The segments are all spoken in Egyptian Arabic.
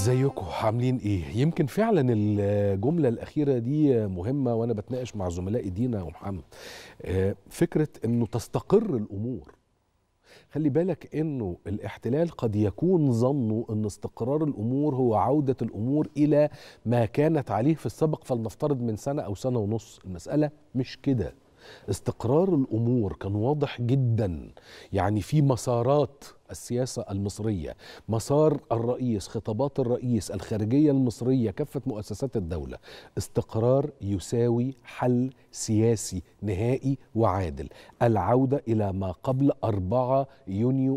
ازيكم عاملين ايه يمكن فعلا الجمله الاخيره دي مهمه وانا بتناقش مع زملائي دينا ومحمد آه، فكره انه تستقر الامور خلي بالك انه الاحتلال قد يكون ظنه ان استقرار الامور هو عوده الامور الى ما كانت عليه في السابق فلنفترض من سنه او سنه ونص المساله مش كده استقرار الامور كان واضح جدا يعني في مسارات السياسه المصريه مسار الرئيس خطابات الرئيس الخارجيه المصريه كافه مؤسسات الدوله استقرار يساوي حل سياسي نهائي وعادل العوده الى ما قبل 4 يونيو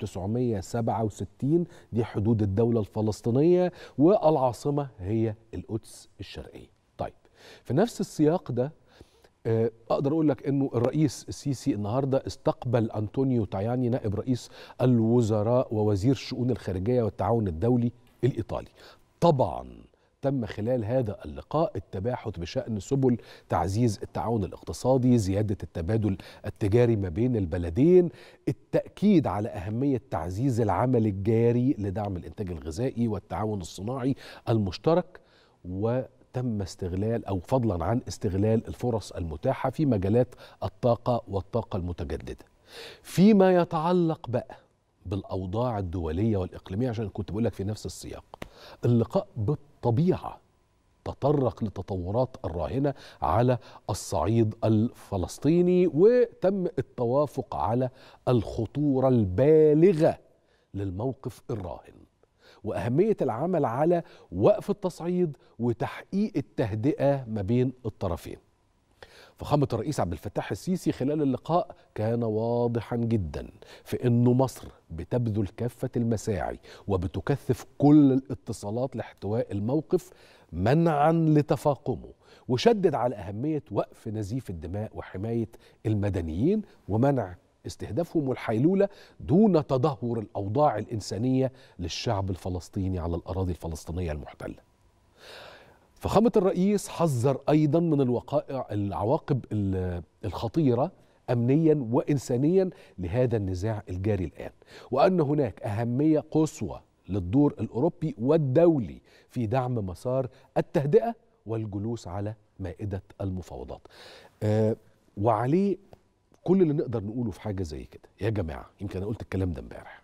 1967 دي حدود الدوله الفلسطينيه والعاصمه هي القدس الشرقيه طيب في نفس السياق ده آه، اقدر اقول لك انه الرئيس السيسي النهارده استقبل انطونيو تاياني نائب رئيس الوزراء ووزير الشؤون الخارجيه والتعاون الدولي الايطالي طبعا تم خلال هذا اللقاء التباحث بشان سبل تعزيز التعاون الاقتصادي زياده التبادل التجاري ما بين البلدين التاكيد على اهميه تعزيز العمل الجاري لدعم الانتاج الغذائي والتعاون الصناعي المشترك و تم استغلال او فضلا عن استغلال الفرص المتاحه في مجالات الطاقه والطاقه المتجدده. فيما يتعلق بقى بالاوضاع الدوليه والاقليميه عشان كنت بقول لك في نفس السياق. اللقاء بالطبيعه تطرق لتطورات الراهنه على الصعيد الفلسطيني وتم التوافق على الخطوره البالغه للموقف الراهن. واهميه العمل على وقف التصعيد وتحقيق التهدئه ما بين الطرفين. فخامه الرئيس عبد الفتاح السيسي خلال اللقاء كان واضحا جدا في انه مصر بتبذل كافه المساعي وبتكثف كل الاتصالات لاحتواء الموقف منعا لتفاقمه وشدد على اهميه وقف نزيف الدماء وحمايه المدنيين ومنع استهدافهم والحيلولة دون تدهور الأوضاع الإنسانية للشعب الفلسطيني على الأراضي الفلسطينية المحتلة فخامة الرئيس حذر أيضا من الوقائع العواقب الخطيرة أمنيا وإنسانيا لهذا النزاع الجاري الآن وأن هناك أهمية قصوى للدور الأوروبي والدولي في دعم مسار التهدئة والجلوس على مائدة المفاوضات آه وعليه كل اللي نقدر نقوله في حاجه زي كده يا جماعه يمكن انا قلت الكلام ده امبارح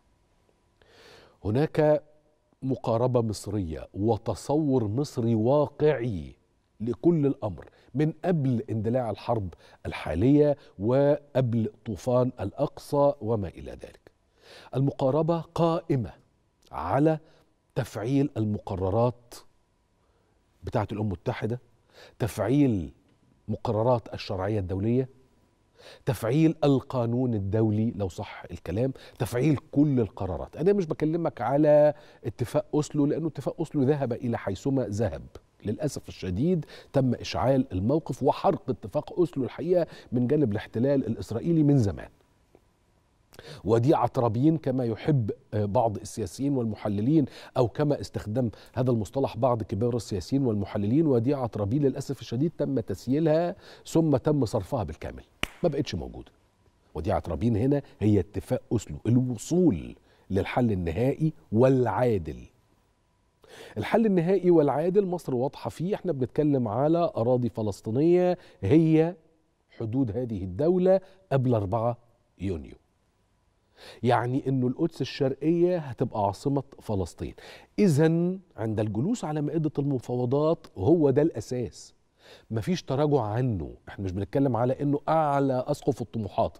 هناك مقاربه مصريه وتصور مصري واقعي لكل الامر من قبل اندلاع الحرب الحاليه وقبل طوفان الاقصى وما الى ذلك المقاربه قائمه على تفعيل المقررات بتاعه الامم المتحده تفعيل مقررات الشرعيه الدوليه تفعيل القانون الدولي لو صح الكلام تفعيل كل القرارات انا مش بكلمك على اتفاق اوسلو لانه اتفاق اوسلو ذهب الى حيثما ذهب للاسف الشديد تم اشعال الموقف وحرق اتفاق اوسلو الحقيقه من جانب الاحتلال الاسرائيلي من زمان وديعة رابين كما يحب بعض السياسيين والمحللين أو كما استخدم هذا المصطلح بعض كبار السياسيين والمحللين وديعة رابين للأسف الشديد تم تسييلها ثم تم صرفها بالكامل ما بقتش موجودة وديعة رابين هنا هي اتفاق أسلو الوصول للحل النهائي والعادل الحل النهائي والعادل مصر واضحة فيه احنا بنتكلم على أراضي فلسطينية هي حدود هذه الدولة قبل 4 يونيو يعني انه القدس الشرقيه هتبقى عاصمه فلسطين اذا عند الجلوس على مائده المفاوضات هو ده الاساس مفيش تراجع عنه احنا مش بنتكلم على انه اعلى اسقف الطموحات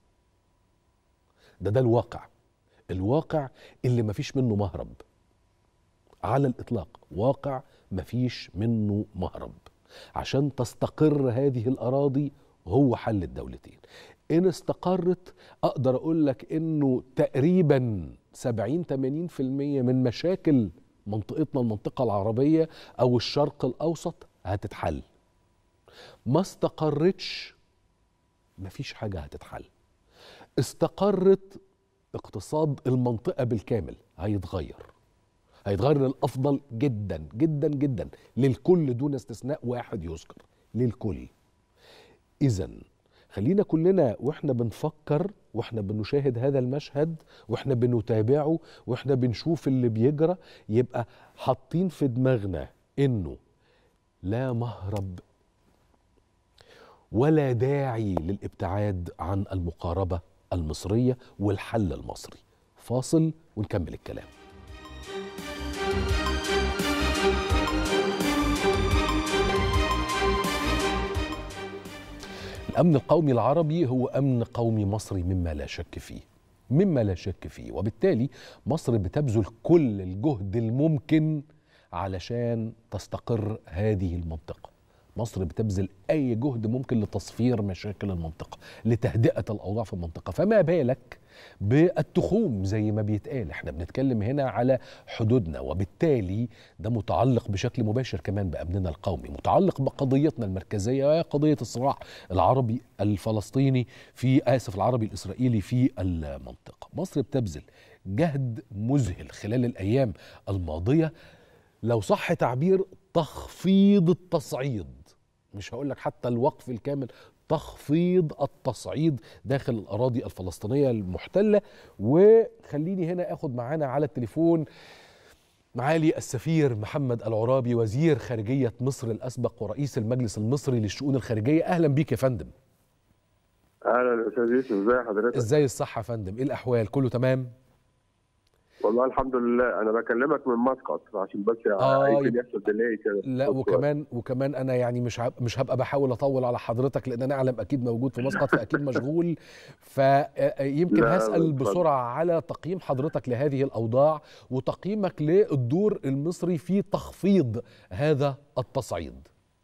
ده ده الواقع الواقع اللي مفيش منه مهرب على الاطلاق واقع مفيش منه مهرب عشان تستقر هذه الاراضي هو حل الدولتين ان استقرت اقدر اقول لك انه تقريبا 70 80% من مشاكل منطقتنا المنطقه العربيه او الشرق الاوسط هتتحل ما استقرتش مفيش حاجه هتتحل استقرت اقتصاد المنطقه بالكامل هيتغير هيتغير للافضل جدا جدا جدا للكل دون استثناء واحد يذكر للكل اذا خلينا كلنا واحنا بنفكر واحنا بنشاهد هذا المشهد واحنا بنتابعه واحنا بنشوف اللي بيجرى يبقى حاطين في دماغنا انه لا مهرب ولا داعي للابتعاد عن المقاربه المصريه والحل المصري فاصل ونكمل الكلام الامن القومي العربي هو امن قومي مصري مما لا شك فيه مما لا شك فيه وبالتالي مصر بتبذل كل الجهد الممكن علشان تستقر هذه المنطقه مصر بتبذل اي جهد ممكن لتصفير مشاكل المنطقه لتهدئه الاوضاع في المنطقه فما بالك بالتخوم زي ما بيتقال احنا بنتكلم هنا على حدودنا وبالتالي ده متعلق بشكل مباشر كمان بامننا القومي متعلق بقضيتنا المركزيه وهي قضيه الصراع العربي الفلسطيني في اسف العربي الاسرائيلي في المنطقه مصر بتبذل جهد مذهل خلال الايام الماضيه لو صح تعبير تخفيض التصعيد مش هقول لك حتى الوقف الكامل تخفيض التصعيد داخل الاراضي الفلسطينيه المحتله وخليني هنا اخد معانا على التليفون معالي السفير محمد العرابي وزير خارجيه مصر الاسبق ورئيس المجلس المصري للشؤون الخارجيه اهلا بيك يا فندم اهلا استاذ يوسف ازي حضرتك ازاي الصحه يا فندم ايه الاحوال كله تمام والله الحمد لله انا بكلمك من مسقط عشان بس آه، يمكن يبقى- يحصل ديلي كده لا وكمان وكمان انا يعني مش هب- مش هبقى بحاول اطول على حضرتك لان انا اعلم اكيد موجود في مسقط فاكيد مشغول فيمكن لا، هسال اتفضل. بسرعه على تقييم حضرتك لهذه الاوضاع وتقييمك للدور المصري في تخفيض هذا التصعيد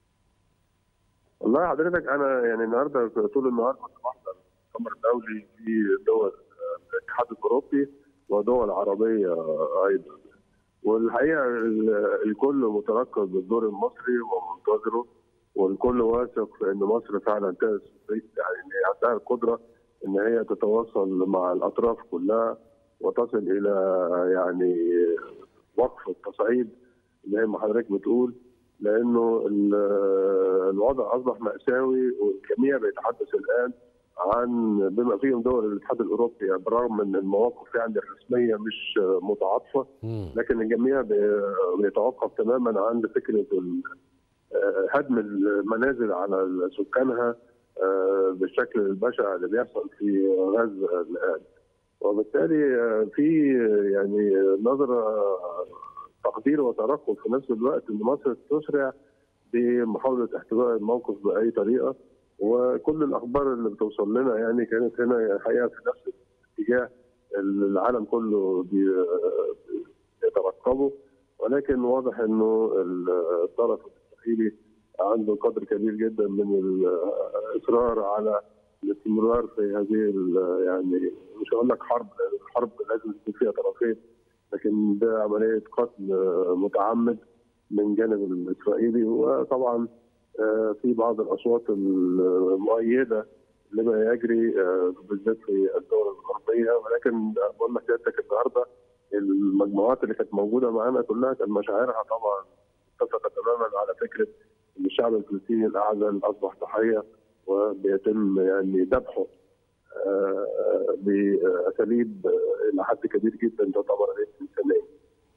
والله حضرتك انا يعني النهارده طول النهار كنت بحضر المؤتمر الدولي في دول آه، الاتحاد الاوروبي ودول عربيه آه، ايضا والحقيقه ال- الكل مترقب بالدور المصري ومنتظره والكل واثق في ان مصر فعلا تس- يعني إن هي عندها القدره ان هي تتواصل مع الاطراف كلها وتصل الى يعني وقف التصعيد زي ما حضرتك بتقول لانه ال- الوضع اصبح ماساوي والجميع بيتحدث الان عن بما فيهم دول الاتحاد الاوروبي يعني بالرغم من المواقف يعني الرسميه مش متعاطفه مم. لكن الجميع بي- بيتوقف تماما عند فكره ال- آه، هدم المنازل على سكانها آه، بالشكل البشع اللي بيحصل في غزه الان وبالتالي آه، في يعني نظره تقدير وترقب في نفس الوقت ان مصر تسرع بمحاوله احتواء الموقف باي طريقه وكل الاخبار اللي بتوصل لنا يعني كانت هنا الحقيقه في نفس الاتجاه اللي العالم كله بي- بيترقبه ولكن واضح انه الطرف الاسرائيلي عنده قدر كبير جدا من الاصرار على الاستمرار في هذه ال- يعني مش هقول لك حرب لأن الحرب لازم يكون فيها طرفين لكن ده عمليه قتل متعمد من جانب الاسرائيلي وطبعا آه، في بعض الاصوات المؤيده لما يجري آه، بالذات في الدول الغربيه ولكن بقول لك سيادتك النهارده المجموعات اللي كانت موجوده معانا كلها كان مشاعرها طبعا متفقه تماما على فكره ان الشعب الفلسطيني الاعزل اصبح ضحيه وبيتم يعني ذبحه آه، باساليب آه، الى حد كبير جدا تعتبر غير انسانيه.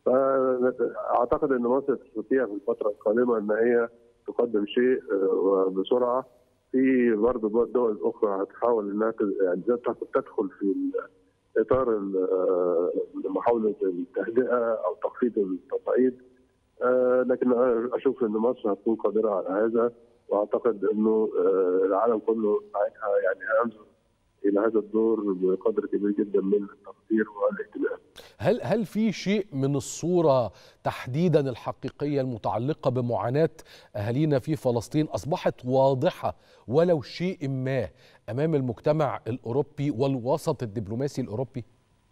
فاعتقد ان مصر تستطيع في الفتره القادمه ان هي تقدم شيء آه، وبسرعه في برضه دول اخرى هتحاول انها ت- يعني تدخل في اطار ال- آه، محاوله التهدئه او تخفيض التصعيد آه، لكن أنا اشوف ان مصر هتكون قادره على هذا واعتقد انه آه، العالم كله ساعتها يعني هينظر الى هذا الدور بقدر كبير جدا من التقدير والاهتمام. هل هل في شيء من الصوره تحديدا الحقيقيه المتعلقه بمعاناه اهالينا في فلسطين اصبحت واضحه ولو شيء ما امام المجتمع الاوروبي والوسط الدبلوماسي الاوروبي؟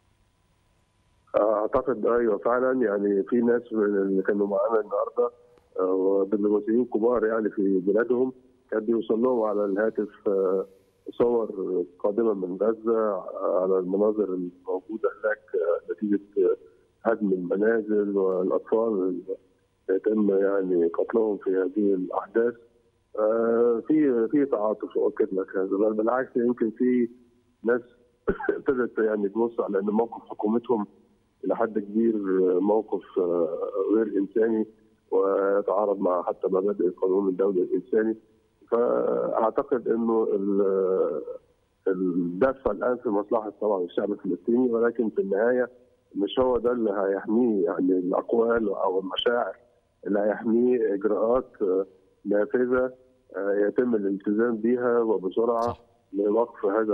اعتقد ايوه فعلا يعني في ناس من اللي كانوا معانا النهارده آه، دبلوماسيين كبار يعني في بلادهم كان بيوصل لهم على الهاتف آه، صور قادمه من غزه على المناظر الموجوده هناك آه، نتيجه آه، هدم المنازل والاطفال اللي يتم يعني قتلهم في هذه الاحداث آه، في في تعاطف اؤكد لك هذا بل بالعكس يمكن في ناس ابتدت يعني تبص على ان موقف حكومتهم الى حد كبير موقف غير انساني ويتعارض مع حتى مبادئ القانون الدولي الانساني فاعتقد انه الدفع الان في مصلحه طبعا الشعب الفلسطيني ولكن في النهايه مش هو ده اللي هيحميه يعني الاقوال او المشاعر اللي هيحميه اجراءات نافذه يتم الالتزام بها وبسرعه صح. لوقف هذا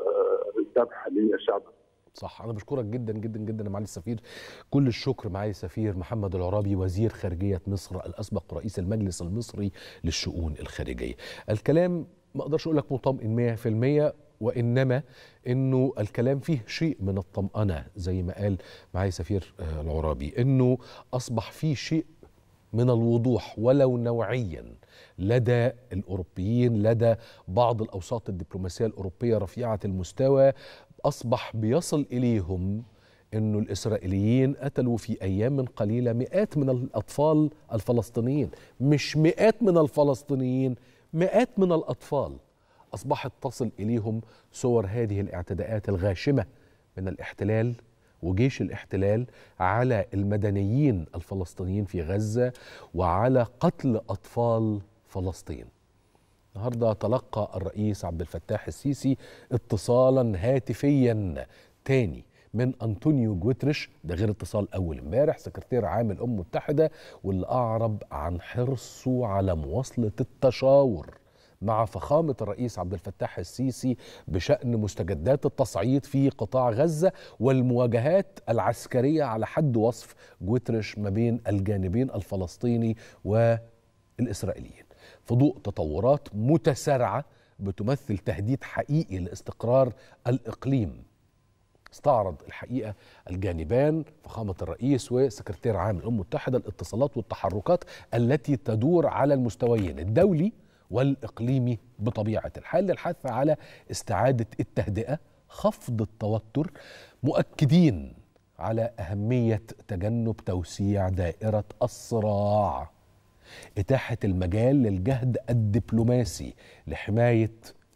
الذبح للشعب صح انا بشكرك جدا جدا جدا يا معالي السفير كل الشكر معالي السفير محمد العرابي وزير خارجيه مصر الاسبق رئيس المجلس المصري للشؤون الخارجيه الكلام ما اقدرش اقول لك مطمئن 100% وانما انه الكلام فيه شيء من الطمانه زي ما قال معالي سفير العرابي انه اصبح فيه شيء من الوضوح ولو نوعيا لدى الاوروبيين لدى بعض الاوساط الدبلوماسيه الاوروبيه رفيعه المستوى اصبح بيصل اليهم انه الاسرائيليين قتلوا في ايام قليله مئات من الاطفال الفلسطينيين مش مئات من الفلسطينيين مئات من الاطفال اصبحت تصل اليهم صور هذه الاعتداءات الغاشمه من الاحتلال وجيش الاحتلال على المدنيين الفلسطينيين في غزه وعلى قتل اطفال فلسطين. النهارده تلقى الرئيس عبد الفتاح السيسي اتصالا هاتفيا تاني من انطونيو جوتريش ده غير اتصال اول امبارح سكرتير عام الامم المتحده واللي اعرب عن حرصه على مواصله التشاور مع فخامة الرئيس عبد الفتاح السيسي بشأن مستجدات التصعيد في قطاع غزة والمواجهات العسكرية على حد وصف جوتريش ما بين الجانبين الفلسطيني والإسرائيليين في ضوء تطورات متسارعة بتمثل تهديد حقيقي لاستقرار الإقليم استعرض الحقيقة الجانبان فخامة الرئيس وسكرتير عام الأمم المتحدة الاتصالات والتحركات التي تدور على المستويين الدولي والإقليمي بطبيعة الحال للحث على استعادة التهدئة خفض التوتر مؤكدين على أهمية تجنب توسيع دائرة الصراع إتاحة المجال للجهد الدبلوماسي لحماية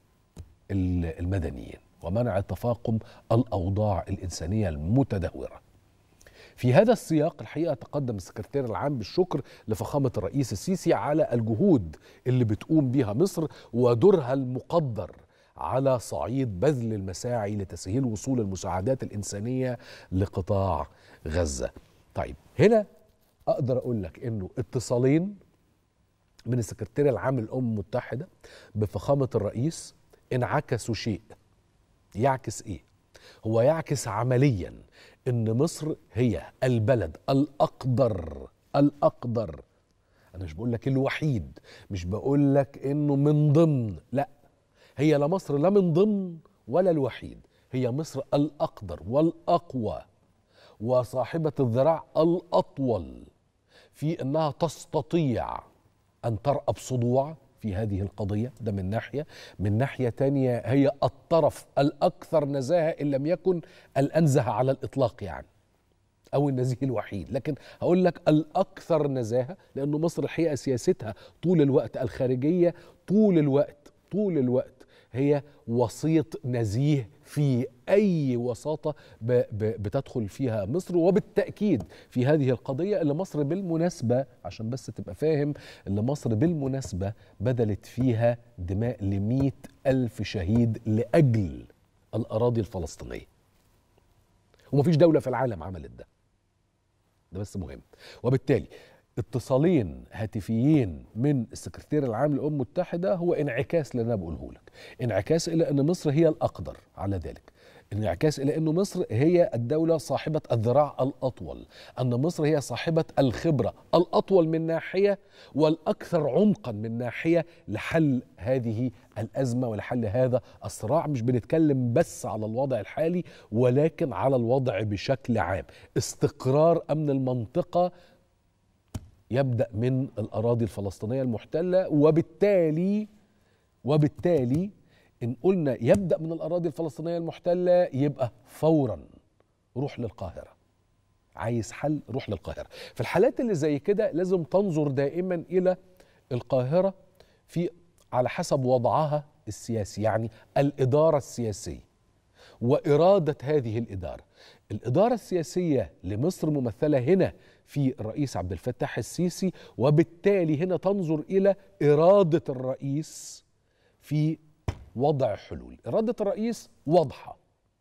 المدنيين ومنع تفاقم الأوضاع الإنسانية المتدهورة في هذا السياق الحقيقه تقدم السكرتير العام بالشكر لفخامه الرئيس السيسي على الجهود اللي بتقوم بها مصر ودورها المقدر على صعيد بذل المساعي لتسهيل وصول المساعدات الانسانيه لقطاع غزه. طيب هنا اقدر اقول لك انه اتصالين من السكرتير العام للامم المتحده بفخامه الرئيس انعكسوا شيء يعكس ايه؟ هو يعكس عمليا ان مصر هي البلد الاقدر الاقدر انا مش بقول لك الوحيد مش بقول لك انه من ضمن لا هي لا مصر لا من ضمن ولا الوحيد هي مصر الاقدر والاقوى وصاحبه الذراع الاطول في انها تستطيع ان ترأب صدوع في هذه القضية ده من ناحية من ناحية تانية هي الطرف الأكثر نزاهة إن لم يكن الأنزه على الإطلاق يعني أو النزيه الوحيد لكن هقول لك الأكثر نزاهة لأنه مصر الحقيقة سياستها طول الوقت الخارجية طول الوقت طول الوقت هي وسيط نزيه في اي وساطه ب ب بتدخل فيها مصر وبالتاكيد في هذه القضيه اللي مصر بالمناسبه عشان بس تبقى فاهم اللي مصر بالمناسبه بذلت فيها دماء ل ألف شهيد لاجل الاراضي الفلسطينيه ومفيش دوله في العالم عملت ده ده بس مهم وبالتالي اتصالين هاتفيين من السكرتير العام للامم المتحده هو انعكاس اللي انا بقوله لك انعكاس الى ان مصر هي الاقدر على ذلك انعكاس الى ان مصر هي الدوله صاحبه الذراع الاطول ان مصر هي صاحبه الخبره الاطول من ناحيه والاكثر عمقا من ناحيه لحل هذه الازمه ولحل هذا الصراع مش بنتكلم بس على الوضع الحالي ولكن على الوضع بشكل عام استقرار امن المنطقه يبدا من الاراضي الفلسطينيه المحتله وبالتالي وبالتالي ان قلنا يبدا من الاراضي الفلسطينيه المحتله يبقى فورا روح للقاهره عايز حل روح للقاهره في الحالات اللي زي كده لازم تنظر دائما الى القاهره في على حسب وضعها السياسي يعني الإدارة السياسية وإرادة هذه الإدارة الإدارة السياسية لمصر ممثلة هنا في الرئيس عبد الفتاح السيسي وبالتالي هنا تنظر إلى إرادة الرئيس في وضع حلول إرادة الرئيس واضحة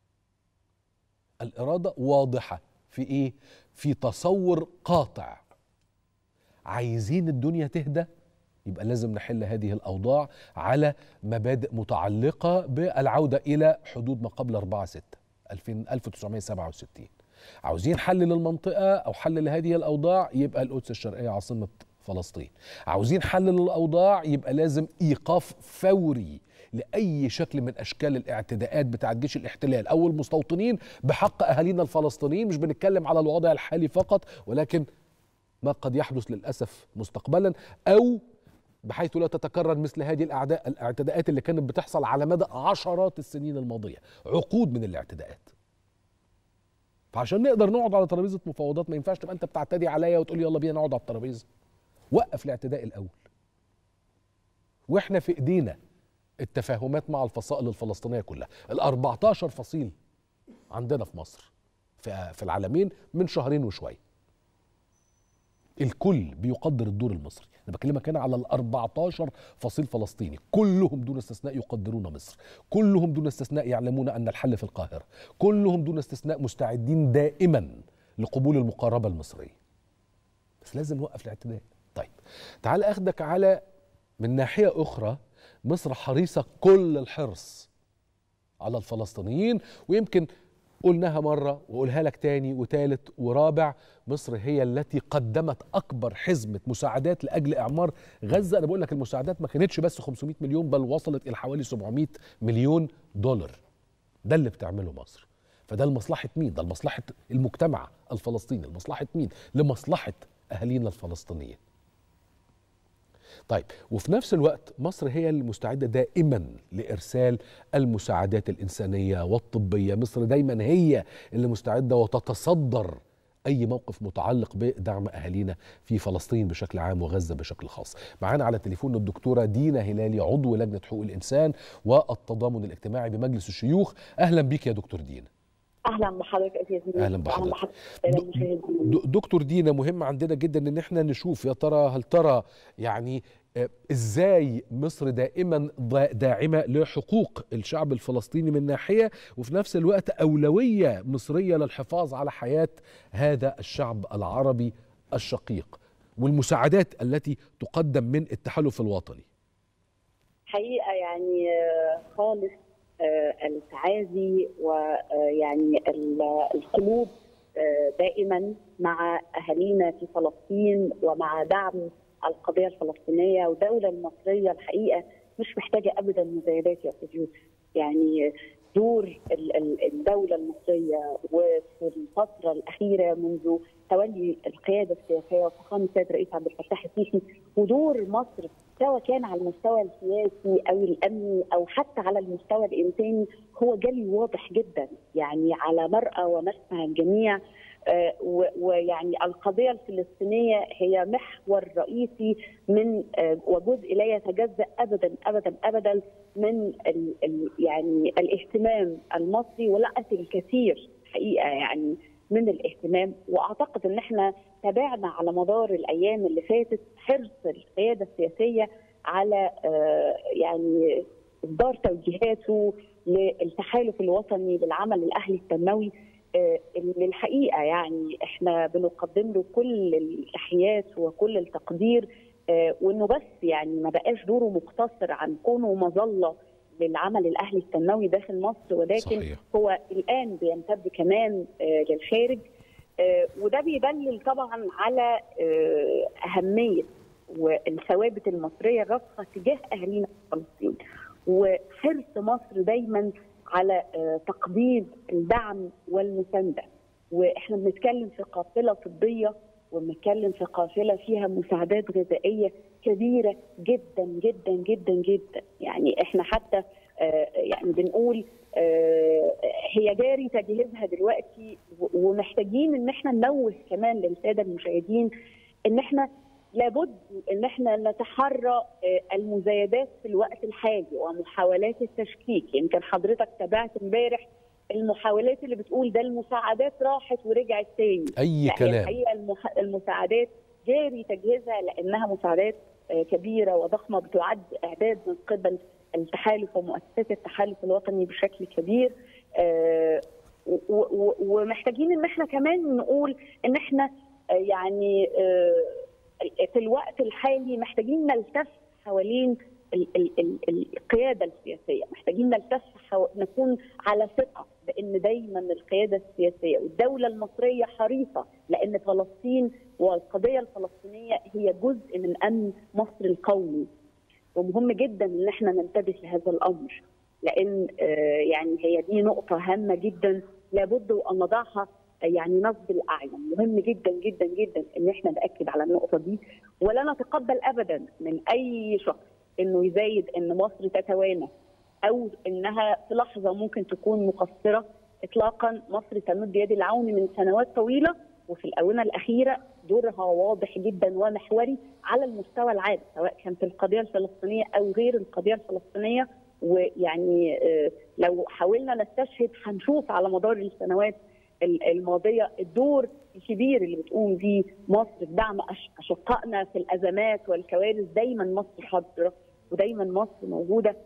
الإرادة واضحة في إيه؟ في تصور قاطع عايزين الدنيا تهدى يبقى لازم نحل هذه الأوضاع على مبادئ متعلقة بالعودة إلى حدود ما قبل 4 6 1967 عاوزين حل للمنطقة أو حل لهذه الأوضاع يبقى القدس الشرقية عاصمة فلسطين عاوزين حل للأوضاع يبقى لازم إيقاف فوري لأي شكل من أشكال الاعتداءات بتاعة جيش الاحتلال أو المستوطنين بحق أهالينا الفلسطينيين مش بنتكلم على الوضع الحالي فقط ولكن ما قد يحدث للأسف مستقبلا أو بحيث لا تتكرر مثل هذه الاعداء الاعتداءات اللي كانت بتحصل على مدى عشرات السنين الماضيه عقود من الاعتداءات فعشان نقدر نقعد على ترابيزه مفاوضات ما ينفعش تبقى انت بتعتدي عليا وتقول يلا بينا نقعد على الترابيزه وقف الاعتداء الاول واحنا في ايدينا التفاهمات مع الفصائل الفلسطينيه كلها ال 14 فصيل عندنا في مصر في في العالمين من شهرين وشويه الكل بيقدر الدور المصري انا بكلمك هنا على ال 14 فصيل فلسطيني كلهم دون استثناء يقدرون مصر كلهم دون استثناء يعلمون ان الحل في القاهره كلهم دون استثناء مستعدين دائما لقبول المقاربه المصريه بس لازم نوقف الاعتداء طيب تعال اخدك على من ناحيه اخرى مصر حريصه كل الحرص على الفلسطينيين ويمكن قلناها مرة وقولها لك تاني وتالت ورابع مصر هي التي قدمت أكبر حزمة مساعدات لأجل إعمار غزة أنا بقول لك المساعدات ما كانتش بس 500 مليون بل وصلت إلى حوالي 700 مليون دولار ده اللي بتعمله مصر فده لمصلحة مين؟ ده لمصلحة المجتمع الفلسطيني لمصلحة مين؟ لمصلحة أهالينا الفلسطينيين طيب وفي نفس الوقت مصر هي المستعدة دائما لإرسال المساعدات الإنسانية والطبية مصر دايما هي اللي مستعدة وتتصدر أي موقف متعلق بدعم أهالينا في فلسطين بشكل عام وغزة بشكل خاص معانا على التليفون الدكتورة دينا هلالي عضو لجنة حقوق الإنسان والتضامن الاجتماعي بمجلس الشيوخ أهلا بيك يا دكتور دينا اهلا بحضرتك يا زميلي اهلا بحضرتك دكتور دينا مهم عندنا جدا ان احنا نشوف يا ترى هل ترى يعني ازاي مصر دائما داعمه لحقوق الشعب الفلسطيني من ناحيه وفي نفس الوقت اولويه مصريه للحفاظ على حياه هذا الشعب العربي الشقيق والمساعدات التي تقدم من التحالف الوطني حقيقه يعني خالص التعازي ويعني القلوب دائما مع اهالينا في فلسطين ومع دعم القضيه الفلسطينيه والدوله المصريه الحقيقه مش محتاجه ابدا مزايدات يا استاذ يوسف يعني دور الدوله المصريه وفي الفتره الاخيره منذ تولي القياده السياسيه وفخامه السيد الرئيس عبد الفتاح السيسي ودور مصر سواء كان على المستوى السياسي او الامني او حتى على المستوى الانساني هو جلي واضح جدا يعني على مرأى ومسمع الجميع آه ويعني القضيه الفلسطينيه هي محور رئيسي من آه وجزء لا يتجزا ابدا ابدا ابدا من ال ال يعني الاهتمام المصري ولقت الكثير حقيقه يعني من الاهتمام واعتقد ان احنا تابعنا على مدار الايام اللي فاتت حرص القياده السياسيه على آه يعني اصدار توجيهاته للتحالف الوطني للعمل الاهلي التنموي اللي الحقيقه يعني احنا بنقدم له كل التحيات وكل التقدير وانه بس يعني ما بقاش دوره مقتصر عن كونه مظله للعمل الاهلي التنموي داخل مصر ولكن صحيح. هو الان بيمتد كمان للخارج وده بيدلل طبعا على اهميه والثوابت المصريه الراسخه تجاه اهالينا في فلسطين وحرص مصر دايما على تقديم الدعم والمسانده واحنا بنتكلم في قافله طبيه وبنتكلم في قافله فيها مساعدات غذائيه كبيره جدا جدا جدا جدا يعني احنا حتى يعني بنقول هي جاري تجهيزها دلوقتي ومحتاجين ان احنا ننوه كمان للساده المشاهدين ان احنا لابد ان احنا نتحرى المزايدات في الوقت الحالي ومحاولات التشكيك يمكن حضرتك تابعت امبارح المحاولات اللي بتقول ده المساعدات راحت ورجعت تاني اي لا، كلام الحقيقه المح- المساعدات جاري تجهيزها لانها مساعدات آه، كبيره وضخمه بتعد اعداد من قبل التحالف ومؤسسات التحالف الوطني بشكل كبير آه، و- و- ومحتاجين ان احنا كمان نقول ان احنا آه، يعني آه، في الوقت الحالي محتاجين نلتف حوالين ال- ال- ال- القياده السياسيه، محتاجين نلتف حو... نكون على ثقه بان دايما القياده السياسيه والدوله المصريه حريصه لان فلسطين والقضيه الفلسطينيه هي جزء من امن مصر القومي. ومهم جدا ان احنا ننتبه لهذا الامر لان آه، يعني هي دي نقطه هامه جدا لابد وان نضعها آه، يعني نصب الاعين، مهم جدا جدا جدا ان احنا ناكد على النقطه دي ولا نتقبل ابدا من اي شخص انه يزايد ان مصر تتوانى او انها في لحظه ممكن تكون مقصره اطلاقا مصر تمد يد العون من سنوات طويله وفي الاونه الاخيره دورها واضح جدا ومحوري على المستوى العام سواء كان في القضيه الفلسطينيه او غير القضيه الفلسطينيه ويعني آه، لو حاولنا نستشهد هنشوف على مدار السنوات ال- الماضيه الدور الكبير اللي بتقوم بيه مصر بدعم أش- اشقائنا في الازمات والكوارث دايما مصر حاضره ودايما مصر موجوده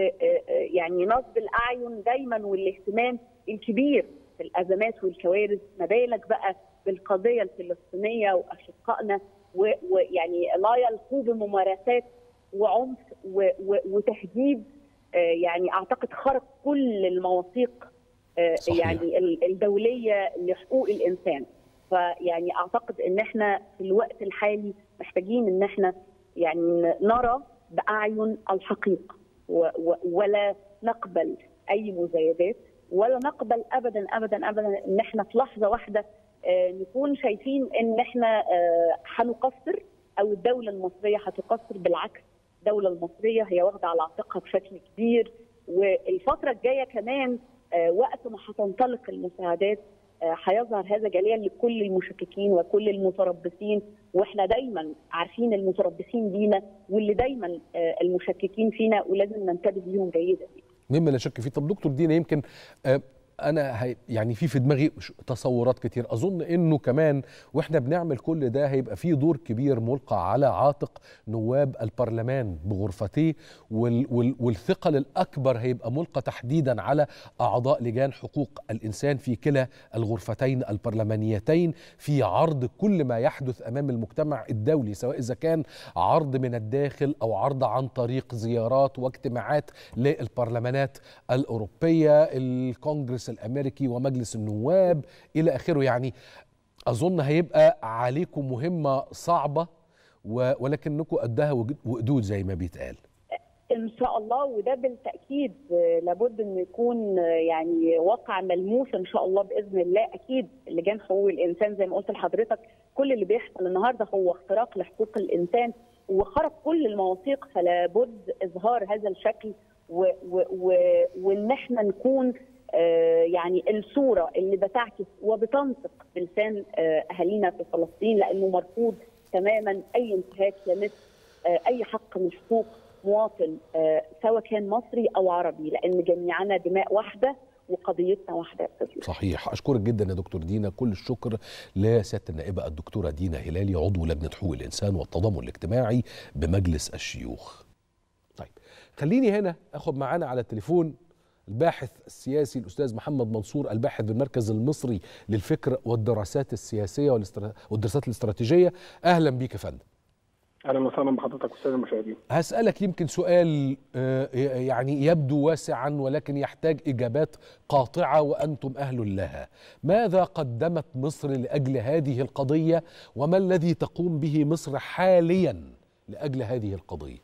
ويعني نصب الاعين دايما والاهتمام الكبير في الازمات والكوارث ما بالك بقى بالقضيه الفلسطينيه واشقائنا و- ويعني لا يلقوا بممارسات وعنف و- و- وتهديد آه، يعني اعتقد خرق كل المواثيق آه، صحيح. يعني ال- الدوليه لحقوق الانسان فيعني اعتقد ان احنا في الوقت الحالي محتاجين ان احنا يعني نرى باعين الحقيقه و- و- ولا نقبل اي مزايدات ولا نقبل ابدا ابدا ابدا ان احنا في لحظه واحده آه، نكون شايفين ان احنا آه، هنقصر او الدوله المصريه هتقصر بالعكس الدوله المصريه هي واخده على عاتقها بشكل كبير والفتره الجايه كمان آه، وقت ما هتنطلق المساعدات آه، هيظهر هذا جليا لكل المشككين وكل المتربصين واحنا دايما عارفين المتربصين بينا واللي دايما آه، المشككين فينا ولازم ننتبه ليهم جيدا مما لا شك فيه طب دكتور دينا يمكن آه، انا هي يعني في في دماغي ش- تصورات كتير اظن انه كمان واحنا بنعمل كل ده هيبقى في دور كبير ملقى على عاتق نواب البرلمان بغرفتيه وال وال والثقل الاكبر هيبقى ملقى تحديدا على اعضاء لجان حقوق الانسان في كلا الغرفتين البرلمانيتين في عرض كل ما يحدث امام المجتمع الدولي سواء اذا كان عرض من الداخل او عرض عن طريق زيارات واجتماعات للبرلمانات الاوروبيه الكونجرس الامريكي ومجلس النواب الى اخره يعني اظن هيبقى عليكم مهمه صعبه و- ولكنكم قدها وج- وقدود زي ما بيتقال ان شاء الله وده بالتاكيد آه، لابد انه يكون آه، يعني واقع ملموس ان شاء الله باذن الله اكيد لجان حقوق الانسان زي ما قلت لحضرتك كل اللي بيحصل النهارده هو اختراق لحقوق الانسان وخرق كل المواثيق فلا بد اظهار هذا الشكل و و و وان احنا نكون آه، يعني الصوره اللي بتعكس وبتنطق بلسان آه، اهالينا في فلسطين لانه مرفوض تماما اي انتهاك يمس آه، اي حق من حقوق مواطن آه، سواء كان مصري او عربي لان جميعنا دماء واحده وقضيتنا واحده يا أستاذ يوسف. صحيح اشكرك جدا يا دكتور دينا كل الشكر لسياده النائبه الدكتوره دينا هلالي عضو لجنه حقوق الانسان والتضامن الاجتماعي بمجلس الشيوخ طيب خليني هنا اخد معانا على التليفون الباحث السياسي الاستاذ محمد منصور الباحث بالمركز المصري للفكر والدراسات السياسيه والاسترا- والدراسات الاستراتيجيه اهلا بيك يا فندم اهلا وسهلا بحضرتك استاذ المشاهدين هسألك يمكن سؤال آه، يعني يبدو واسعا ولكن يحتاج إجابات قاطعة وأنتم أهل لها ماذا قدمت مصر لأجل هذه القضية وما الذي تقوم به مصر حاليا لأجل هذه القضية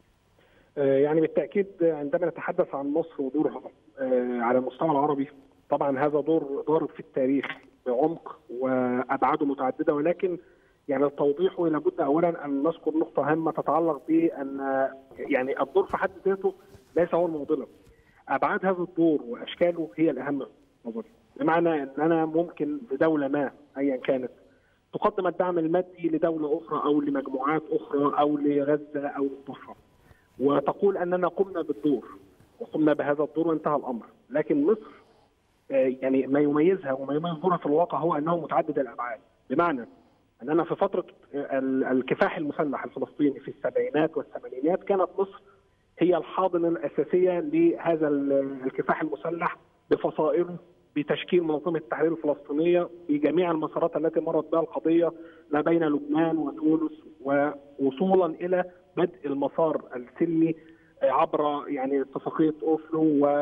آه، يعني بالتاكيد عندما نتحدث عن مصر ودورها آه، على المستوى العربي طبعا هذا دور ضارب في التاريخ بعمق وابعاده متعدده ولكن يعني التوضيح لابد اولا ان نذكر نقطه هامه تتعلق بان يعني الدور في حد ذاته ليس هو المعضله ابعاد هذا الدور واشكاله هي الاهم نظري بمعنى ان انا ممكن في دوله ما ايا كانت تقدم الدعم المادي لدوله اخرى او لمجموعات اخرى او لغزه او للضفه وتقول اننا قمنا بالدور وقمنا بهذا الدور وانتهى الامر لكن مصر آه، يعني ما يميزها وما يميز دورها في الواقع هو انه متعدد الابعاد بمعنى اننا في فتره آه، ال- الكفاح المسلح الفلسطيني في السبعينات والثمانينات كانت مصر هي الحاضنه الاساسيه لهذا ال- الكفاح المسلح بفصائله بتشكيل منظمه التحرير الفلسطينيه بجميع المسارات التي مرت بها القضيه ما بين لبنان وتونس ووصولا الى بدء المسار السلمي عبر يعني اتفاقيه اوسلو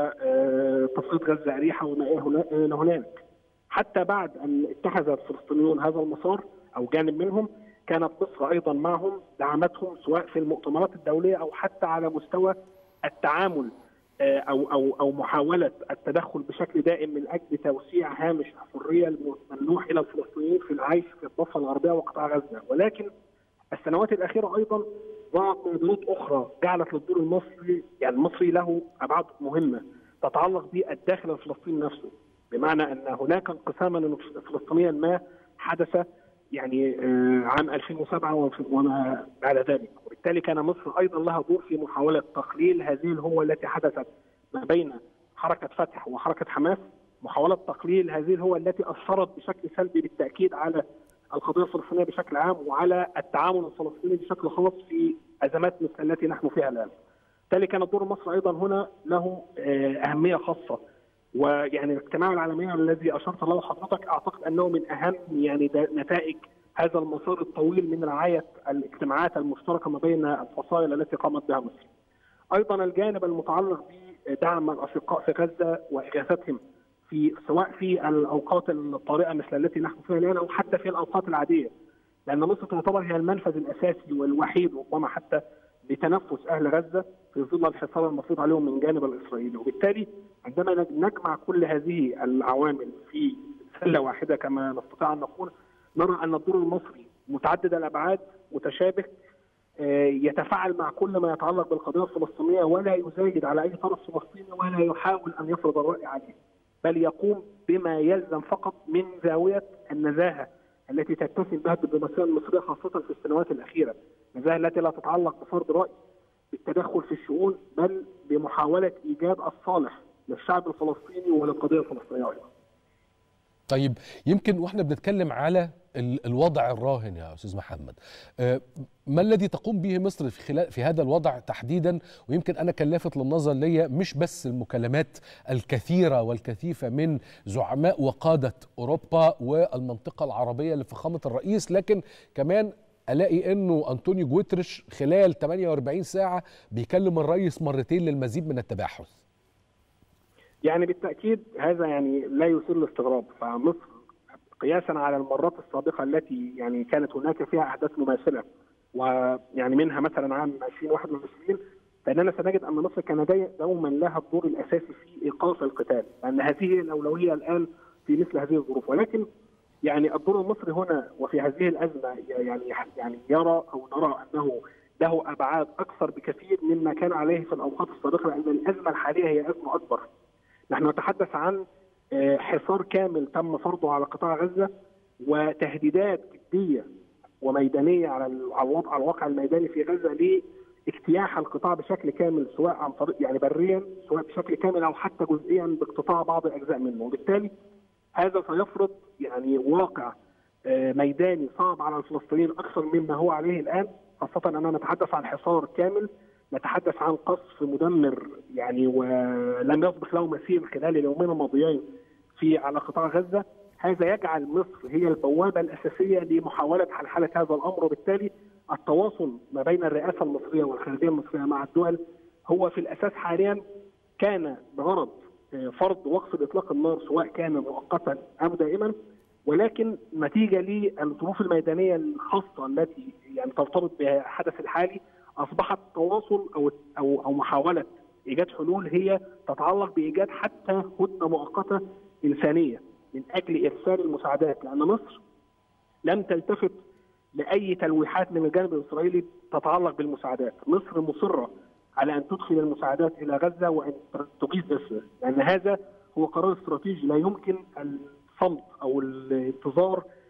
واتفاقيه غزه اريحه وما الى هنالك. حتى بعد ان اتخذ الفلسطينيون هذا المسار او جانب منهم كانت مصر ايضا معهم دعمتهم سواء في المؤتمرات الدوليه او حتى على مستوى التعامل آه، او او او محاوله التدخل بشكل دائم من اجل توسيع هامش الحريه الممنوح الى الفلسطينيين في العيش في الضفه الغربيه وقطاع غزه ولكن السنوات الاخيره ايضا ظهرت منظومات اخرى جعلت للدور المصري يعني المصري له ابعاد مهمه تتعلق بالداخل الفلسطيني نفسه بمعنى ان هناك انقساما فلسطينيا ما حدث يعني آه، عام 2007 وف- وما بعد ذلك وبالتالي كان مصر ايضا لها دور في محاوله تقليل هذه الهوه التي حدثت ما بين حركه فتح وحركه حماس محاوله تقليل هذه الهوه التي اثرت بشكل سلبي بالتاكيد على القضيه الفلسطينيه بشكل عام وعلى التعامل الفلسطيني بشكل خاص في ازمات مثل التي نحن فيها الان. بالتالي كان دور مصر ايضا هنا له آه، اهميه خاصه ويعني الاجتماع العالمي الذي اشرت له حضرتك اعتقد انه من اهم يعني دا- نتائج هذا المسار الطويل من رعايه الاجتماعات المشتركه ما بين الفصائل التي قامت بها مصر. ايضا الجانب المتعلق بدعم الاشقاء في غزه واغاثتهم في سواء في الاوقات الطارئه مثل التي نحن فيها الان او حتى في الاوقات العاديه. لان مصر تعتبر هي المنفذ الاساسي والوحيد ربما حتى لتنفس اهل غزه في ظل الحصار المفروض عليهم من جانب الاسرائيلي، وبالتالي عندما نجمع كل هذه العوامل في سله واحده كما نستطيع ان نقول نرى ان الدور المصري متعدد الابعاد متشابه آه، يتفاعل مع كل ما يتعلق بالقضيه الفلسطينيه ولا يزايد على اي طرف فلسطيني ولا يحاول ان يفرض الراي عليه بل يقوم بما يلزم فقط من زاويه النزاهه التي تتسم بها الدبلوماسيه المصريه خاصه في السنوات الاخيره، النزاهه التي لا تتعلق بفرض راي بالتدخل في الشؤون بل بمحاوله ايجاد الصالح للشعب الفلسطيني وللقضيه الفلسطينيه ايضا. طيب يمكن واحنا بنتكلم على ال- الوضع الراهن يا استاذ محمد آه، ما الذي تقوم به مصر في خلال في هذا الوضع تحديدا ويمكن انا كان لافت للنظر ليا مش بس المكالمات الكثيره والكثيفه من زعماء وقاده اوروبا والمنطقه العربيه لفخامه الرئيس لكن كمان الاقي انه انطونيو جوتريش خلال 48 ساعه بيكلم الرئيس مرتين للمزيد من التباحث يعني بالتاكيد هذا يعني لا يثير الاستغراب فمصر قياسا على المرات السابقه التي يعني كانت هناك فيها احداث مماثله ويعني منها مثلا عام 2021 فاننا سنجد ان مصر كان داي- دوما لها الدور الاساسي في ايقاف القتال لان هذه هي الاولويه الان في مثل هذه الظروف ولكن يعني الدور المصري هنا وفي هذه الازمه يعني يعني يرى او نرى انه له ابعاد اكثر بكثير مما كان عليه في الاوقات السابقه لان الازمه الحاليه هي ازمه اكبر. نحن نتحدث عن آه، حصار كامل تم فرضه على قطاع غزه وتهديدات جديه وميدانيه على ال- على الوضع على الواقع الميداني في غزه لاجتياح القطاع بشكل كامل سواء عن طريق يعني بريا سواء بشكل كامل او حتى جزئيا باقتطاع بعض الاجزاء منه وبالتالي هذا سيفرض يعني واقع آه، ميداني صعب على الفلسطينيين اكثر مما هو عليه الان خاصه اننا نتحدث عن حصار كامل نتحدث عن قصف مدمر يعني ولم يسبق له مثيل خلال اليومين الماضيين في على قطاع غزه هذا يجعل مصر هي البوابه الاساسيه لمحاوله حلحله هذا الامر وبالتالي التواصل ما بين الرئاسه المصريه والخارجيه المصريه مع الدول هو في الاساس حاليا كان بغرض آه، فرض وقف اطلاق النار سواء كان مؤقتا ام دائما ولكن نتيجه للظروف الميدانيه الخاصه التي يعني ترتبط بالحدث الحالي اصبح التواصل او او او محاوله ايجاد حلول هي تتعلق بايجاد حتى هدنه مؤقته انسانيه من اجل ارسال المساعدات لان مصر لم تلتفت لاي تلويحات من الجانب الاسرائيلي تتعلق بالمساعدات، مصر مصره على ان تدخل المساعدات الى غزه وان تغيث غزه، لان هذا هو قرار استراتيجي لا يمكن الصمت او الانتظار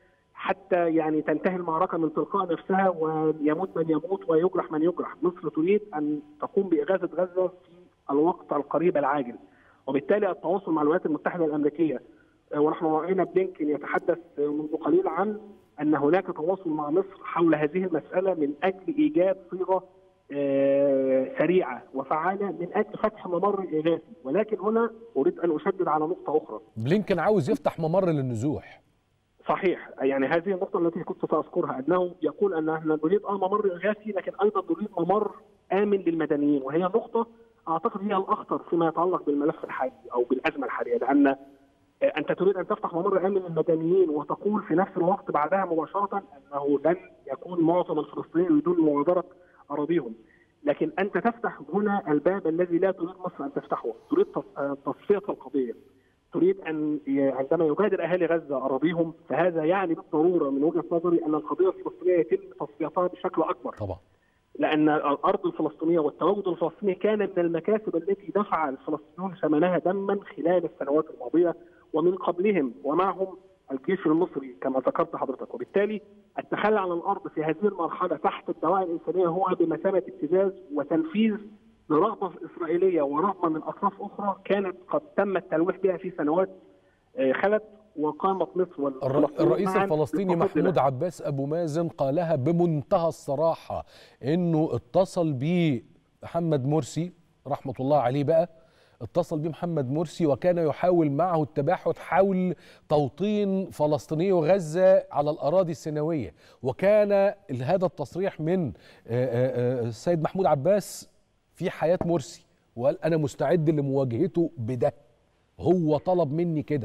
حتى يعني تنتهي المعركه من تلقاء نفسها ويموت من يموت ويجرح من يجرح، مصر تريد ان تقوم باغاثه غزه في الوقت القريب العاجل. وبالتالي التواصل مع الولايات المتحده الامريكيه ونحن راينا بلينكن يتحدث منذ قليل عن ان هناك تواصل مع مصر حول هذه المساله من اجل ايجاد صيغه سريعه وفعاله من اجل فتح ممر اغاثي ولكن هنا اريد ان اشدد على نقطه اخرى بلينكن عاوز يفتح ممر للنزوح صحيح يعني هذه النقطه التي كنت ساذكرها انه يقول ان احنا نريد اه ممر اغاثي لكن ايضا نريد ممر امن للمدنيين وهي نقطه اعتقد هي الاخطر فيما يتعلق بالملف الحالي او بالازمه الحاليه لان انت تريد ان تفتح ممر امن للمدنيين وتقول في نفس الوقت بعدها مباشره انه لن يكون معظم الفلسطينيين يريدون مغادره اراضيهم لكن انت تفتح هنا الباب الذي لا تريد مصر ان تفتحه، تريد تصفيه القضيه. تريد ان عندما يغادر اهالي غزه اراضيهم فهذا يعني بالضروره من وجهه نظري ان القضيه الفلسطينيه يتم تصفيتها بشكل اكبر. طبعا. لان الارض الفلسطينيه والتواجد الفلسطيني كان من المكاسب التي دفع الفلسطينيون ثمنها دما خلال السنوات الماضيه ومن قبلهم ومعهم الجيش المصري كما ذكرت حضرتك وبالتالي التخلي عن الارض في هذه المرحله تحت الدواعي الانسانيه هو بمثابه ابتزاز وتنفيذ لرغبه اسرائيليه ورغبه من اطراف اخرى كانت قد تم التلويح بها في سنوات خلت وقامت مصر الرئيس الفلسطيني محمود عباس ابو مازن قالها بمنتهى الصراحه انه اتصل بيه محمد مرسي رحمه الله عليه بقى اتصل بيه محمد مرسي وكان يحاول معه التباحث حول توطين فلسطيني غزة على الأراضي السيناوية وكان هذا التصريح من السيد محمود عباس في حياة مرسي وقال أنا مستعد لمواجهته بده هو طلب مني كده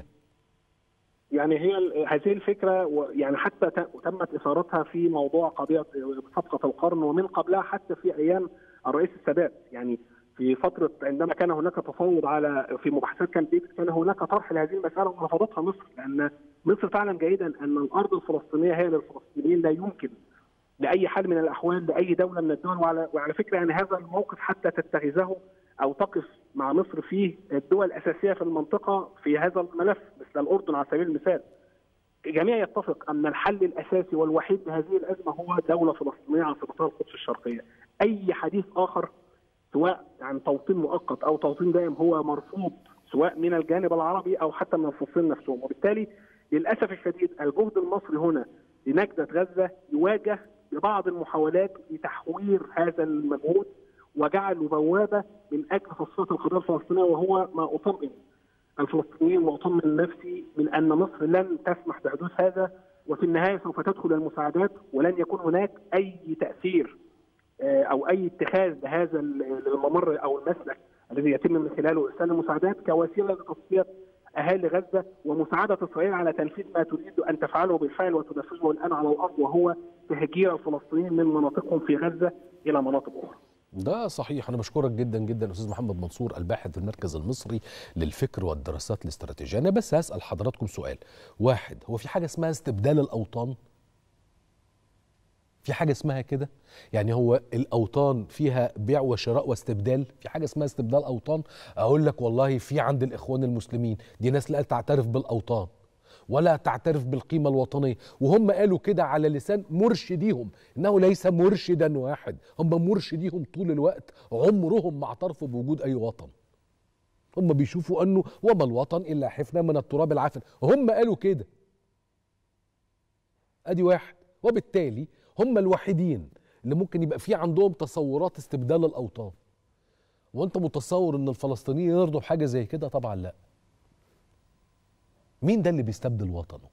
يعني هي هذه الفكره يعني حتى تمت اثارتها في موضوع قضيه صفقه القرن ومن قبلها حتى في ايام الرئيس السادات يعني في فتره عندما كان هناك تفاوض على في مباحثات كامب ديفيد كان هناك طرح لهذه المساله ورفضتها مصر لان مصر تعلم جيدا ان الارض الفلسطينيه هي للفلسطينيين لا يمكن لاي حال من الاحوال لاي دوله من الدول وعلى, وعلى فكره يعني هذا الموقف حتى تتخذه او تقف مع مصر فيه الدول الاساسيه في المنطقه في هذا الملف مثل الاردن على سبيل المثال. الجميع يتفق ان الحل الاساسي والوحيد لهذه الازمه هو دوله فلسطينيه عاصمتها القدس الشرقيه. اي حديث اخر سواء عن توطين مؤقت او توطين دائم هو مرفوض سواء من الجانب العربي او حتى من الفلسطينيين نفسهم وبالتالي للاسف الشديد الجهد المصري هنا لنجده غزه يواجه ببعض المحاولات لتحوير هذا المجهود وجعله بوابه من اجل تصفيه القضيه الفلسطينيه وهو ما اطمئن الفلسطينيين واطمئن نفسي من ان مصر لن تسمح بحدوث هذا وفي النهايه سوف تدخل المساعدات ولن يكون هناك اي تاثير او اي اتخاذ لهذا الممر او المسلك الذي يتم من خلاله ارسال المساعدات كوسيله لتصفيه اهالي غزه ومساعده اسرائيل على تنفيذ ما تريد ان تفعله بالفعل وتنفذه الان على الارض وهو تهجير الفلسطينيين من مناطقهم في غزه الى مناطق اخرى. ده صحيح انا بشكرك جدا جدا استاذ محمد منصور الباحث في المركز المصري للفكر والدراسات الاستراتيجيه انا بس هسال حضراتكم سؤال واحد هو في حاجه اسمها استبدال الاوطان في حاجه اسمها كده يعني هو الاوطان فيها بيع وشراء واستبدال في حاجه اسمها استبدال اوطان اقول لك والله في عند الاخوان المسلمين دي ناس لا تعترف بالاوطان ولا تعترف بالقيمة الوطنية وهم قالوا كده على لسان مرشديهم إنه ليس مرشدا واحد هم مرشديهم طول الوقت عمرهم ما اعترفوا بوجود أي وطن هم بيشوفوا أنه وما الوطن إلا حفنة من التراب العافن هم قالوا كده أدي واحد وبالتالي هم الوحيدين اللي ممكن يبقى في عندهم تصورات استبدال الأوطان وانت متصور ان الفلسطينيين يرضوا بحاجه زي كده طبعا لا مين ده اللي بيستبدل وطنه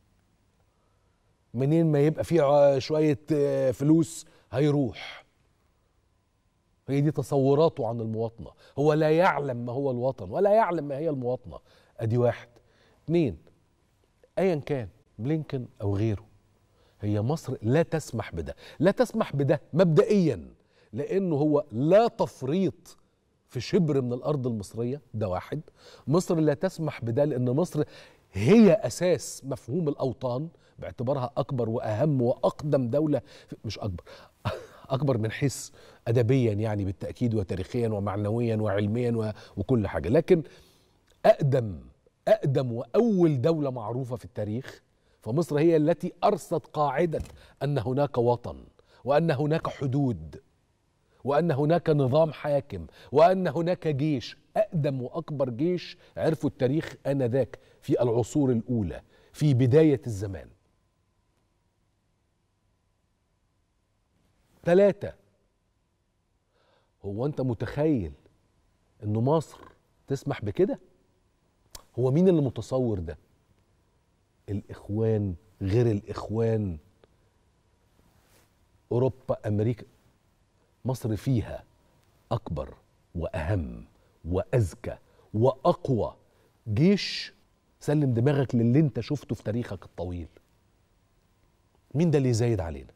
منين ما يبقى فيه شويه فلوس هيروح هي دي تصوراته عن المواطنه هو لا يعلم ما هو الوطن ولا يعلم ما هي المواطنه ادي واحد اتنين ايا كان بلينكن او غيره هي مصر لا تسمح بده لا تسمح بده مبدئيا لانه هو لا تفريط في شبر من الارض المصريه ده واحد مصر لا تسمح بده لان مصر هي اساس مفهوم الاوطان باعتبارها اكبر واهم واقدم دوله مش اكبر اكبر من حيث ادبيا يعني بالتاكيد وتاريخيا ومعنويا وعلميا وكل حاجه لكن اقدم اقدم واول دوله معروفه في التاريخ فمصر هي التي ارست قاعده ان هناك وطن وان هناك حدود وان هناك نظام حاكم وان هناك جيش اقدم واكبر جيش عرفوا التاريخ انذاك في العصور الاولى في بدايه الزمان ثلاثه هو انت متخيل ان مصر تسمح بكده هو مين اللي متصور ده الاخوان غير الاخوان اوروبا امريكا مصر فيها اكبر واهم واذكى واقوى جيش سلم دماغك للي انت شفته في تاريخك الطويل مين ده اللي يزايد علينا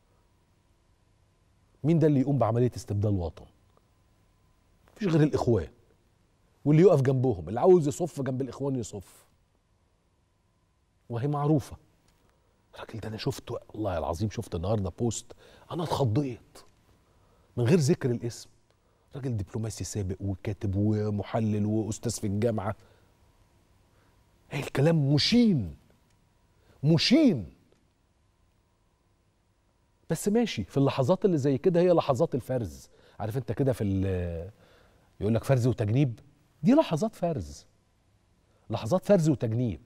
مين ده اللي يقوم بعمليه استبدال وطن مفيش غير الاخوان واللي يقف جنبهم اللي عاوز يصف جنب الاخوان يصف وهي معروفه الراجل ده انا شفته والله العظيم شفت النهارده بوست انا اتخضيت من غير ذكر الاسم راجل دبلوماسي سابق وكاتب ومحلل واستاذ في الجامعه هي الكلام مشين مشين بس ماشي في اللحظات اللي زي كده هي لحظات الفرز عارف انت كده في ال- يقول لك فرز وتجنيب دي لحظات فرز لحظات فرز وتجنيب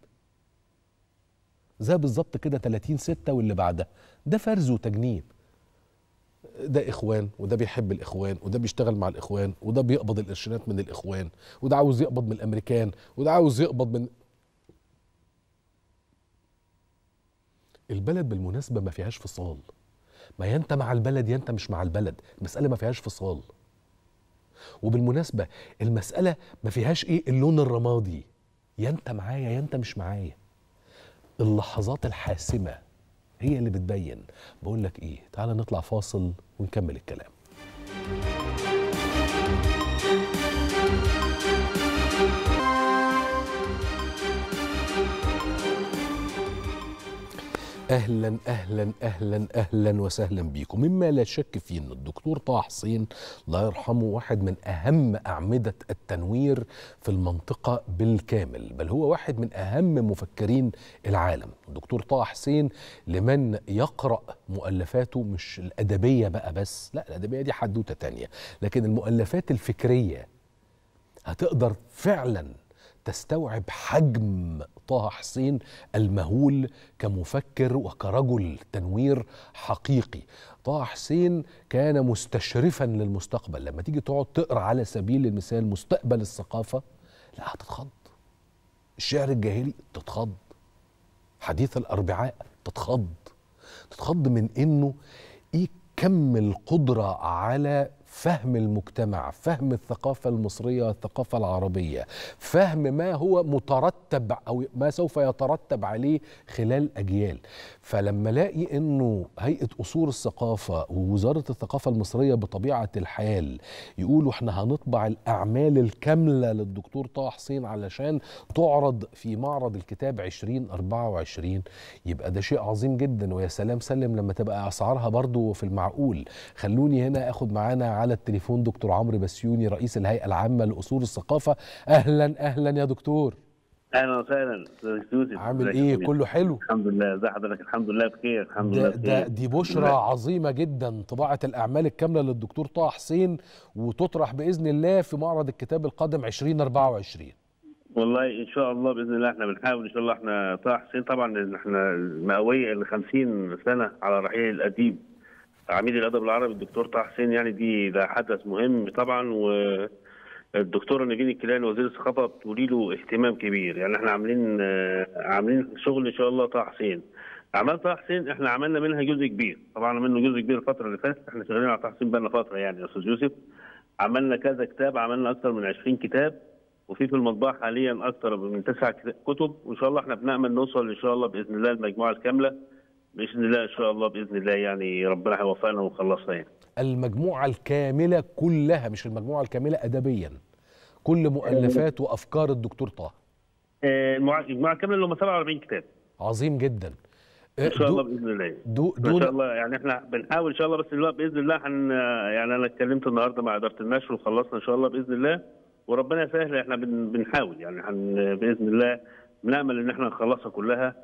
زي بالظبط كده 30 6 واللي بعدها ده فرز وتجنيب ده اخوان وده بيحب الاخوان وده بيشتغل مع الاخوان وده بيقبض القرشينات من الاخوان وده عاوز يقبض من الامريكان وده عاوز يقبض من البلد بالمناسبه ما فيهاش فصال ما يا انت مع البلد يا انت مش مع البلد المساله ما فيهاش فصال وبالمناسبه المساله ما فيهاش ايه اللون الرمادي يا انت معايا يا انت مش معايا اللحظات الحاسمه هي اللي بتبين بقول لك ايه تعال نطلع فاصل ونكمل الكلام اهلا اهلا اهلا اهلا وسهلا بيكم مما لا شك فيه ان الدكتور طه حسين الله يرحمه واحد من اهم اعمده التنوير في المنطقه بالكامل بل هو واحد من اهم مفكرين العالم الدكتور طه حسين لمن يقرا مؤلفاته مش الادبيه بقى بس لا الادبيه دي حدوته تانية لكن المؤلفات الفكريه هتقدر فعلا تستوعب حجم طه حسين المهول كمفكر وكرجل تنوير حقيقي طه حسين كان مستشرفا للمستقبل لما تيجي تقعد تقرا على سبيل المثال مستقبل الثقافه لا هتتخض الشعر الجاهلي تتخض حديث الاربعاء تتخض تتخض من انه ايه كم القدره على فهم المجتمع فهم الثقافة المصرية الثقافة العربية فهم ما هو مترتب أو ما سوف يترتب عليه خلال أجيال فلما الاقي أنه هيئة أصول الثقافة ووزارة الثقافة المصرية بطبيعة الحال يقولوا احنا هنطبع الأعمال الكاملة للدكتور طه حسين علشان تعرض في معرض الكتاب 2024 يبقى ده شيء عظيم جدا ويا سلام سلم لما تبقى أسعارها برضو في المعقول خلوني هنا أخد معانا على التليفون دكتور عمرو بسيوني رئيس الهيئة العامة لأصول الثقافة أهلا أهلا يا دكتور اهلا وسهلا استاذ يوسف عامل ازيك ايه يا أمين؟ كله حلو الحمد لله ازي حضرتك الحمد لله بخير الحمد ده, لله ده بخير دي بشرى لله. عظيمة جدا طباعة الأعمال الكاملة للدكتور طه حسين وتطرح بإذن الله في معرض الكتاب القادم 2024 والله ان شاء الله باذن الله احنا بنحاول ان شاء الله احنا طه حسين طبعا احنا مئويه ل 50 سنه على رحيل الاديب عميد الادب العربي الدكتور طه حسين يعني دي ده حدث مهم طبعا والدكتوره نيفين الكيلاني وزير الثقافه بتولي له اهتمام كبير يعني احنا عاملين آه، عاملين شغل ان شاء الله طه حسين اعمال طه حسين احنا عملنا منها جزء كبير طبعا منه جزء كبير الفتره اللي فاتت احنا شغالين على طه حسين بقالنا فتره يعني يا استاذ يوسف عملنا كذا كتاب عملنا اكثر من 20 كتاب وفي في المطبعه حاليا اكثر من تسع كت- كتب وان شاء الله احنا بنامل نوصل ان شاء الله باذن الله المجموعه الكامله باذن الله ان شاء الله باذن الله يعني ربنا هيوفقنا ونخلصها يعني المجموعة الكاملة كلها مش المجموعة الكاملة أدبيا كل مؤلفات وأفكار الدكتور طه آه، المع- المجموعه الكامله اللي هم 47 كتاب عظيم جدا آه، ان شاء الله دو- باذن الله دو ان شاء دون الله يعني احنا بنحاول ان شاء الله بس الوقت باذن الله هن يعني انا اتكلمت النهارده مع اداره النشر وخلصنا ان شاء الله باذن الله وربنا يسهل احنا بن بنحاول يعني هن باذن الله بنامل ان احنا نخلصها كلها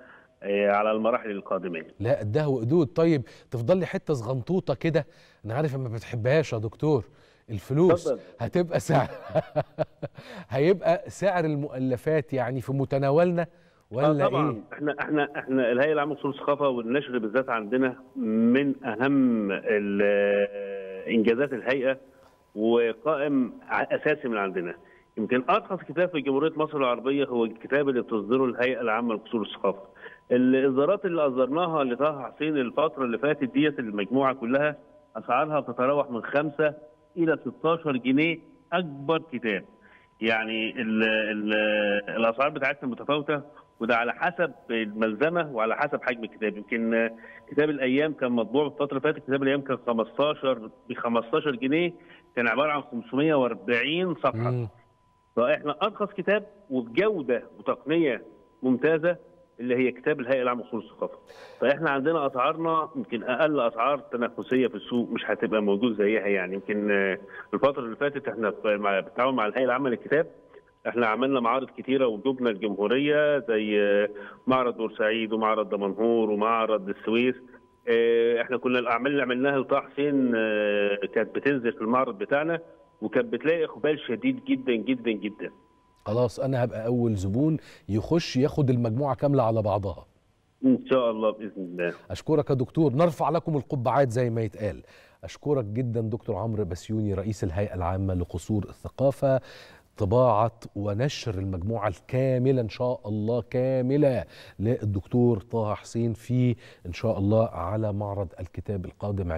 آه، على المراحل القادمه لا قدها وقدود طيب تفضل لي حته صغنطوطه كده انا عارف ما بتحبهاش يا دكتور الفلوس اتفضل. هتبقى سعر هيبقى سعر المؤلفات يعني في متناولنا ولا آه طبعا ايه احنا احنا احنا الهيئه العامه لأصول الثقافه والنشر بالذات عندنا من اهم ال- انجازات الهيئه وقائم ع- اساسي من عندنا يمكن ارخص كتاب في جمهوريه مصر العربيه هو الكتاب اللي بتصدره الهيئه العامه لاصول الثقافه. الاصدارات اللي اصدرناها لطه حسين الفتره اللي فاتت ديت المجموعه كلها اسعارها بتتراوح من 5 الى 16 جنيه اكبر كتاب. يعني ال ال الاسعار بتاعتنا متفاوته وده على حسب الملزمه وعلى حسب حجم الكتاب يمكن كتاب الايام كان مطبوع في الفتره اللي فاتت كتاب الايام كان 15 ب 15 جنيه كان عباره عن 540 صفحه مم. فاحنا ارخص كتاب وبجوده وتقنيه ممتازه اللي هي كتاب الهيئه العامه لاصول الثقافه. فاحنا عندنا اسعارنا يمكن اقل اسعار تنافسيه في السوق مش هتبقى موجود زيها يعني يمكن آه، الفتره اللي فاتت احنا في- مع- بالتعاون مع الهيئه العامه للكتاب احنا عملنا معارض كتيره وجبنا الجمهوريه زي آه، معرض بورسعيد ومعرض دمنهور ومعرض السويس آه، احنا كنا الاعمال اللي عملناها لطه حسين آه، كانت بتنزل في المعرض بتاعنا وكانت بتلاقي اقبال شديد جدا جدا جدا خلاص انا هبقى اول زبون يخش ياخد المجموعه كامله على بعضها ان شاء الله باذن الله اشكرك يا دكتور نرفع لكم القبعات زي ما يتقال اشكرك جدا دكتور عمرو بسيوني رئيس الهيئه العامه لقصور الثقافه طباعة ونشر المجموعة الكاملة إن شاء الله كاملة للدكتور طه حسين في إن شاء الله على معرض الكتاب القادم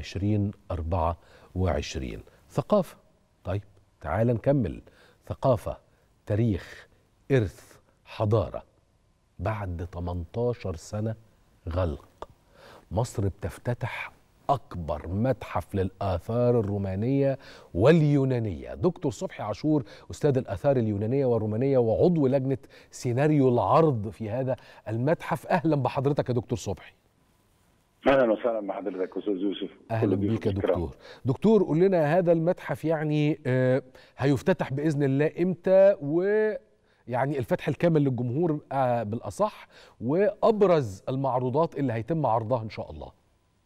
2024 ثقافة طيب تعال نكمل ثقافة تاريخ إرث حضارة بعد 18 سنة غلق مصر بتفتتح أكبر متحف للآثار الرومانية واليونانية دكتور صبحي عاشور أستاذ الآثار اليونانية والرومانية وعضو لجنة سيناريو العرض في هذا المتحف أهلا بحضرتك يا دكتور صبحي اهلا وسهلا بحضرتك استاذ يوسف أهلا كل بيك يا ضيوفك الكرام. دكتور دكتور قول لنا هذا المتحف يعني آه، هيفتتح بإذن الله إمتى و يعني الفتح الكامل للجمهور آه، بالأصح وأبرز المعروضات اللي هيتم عرضها إن شاء الله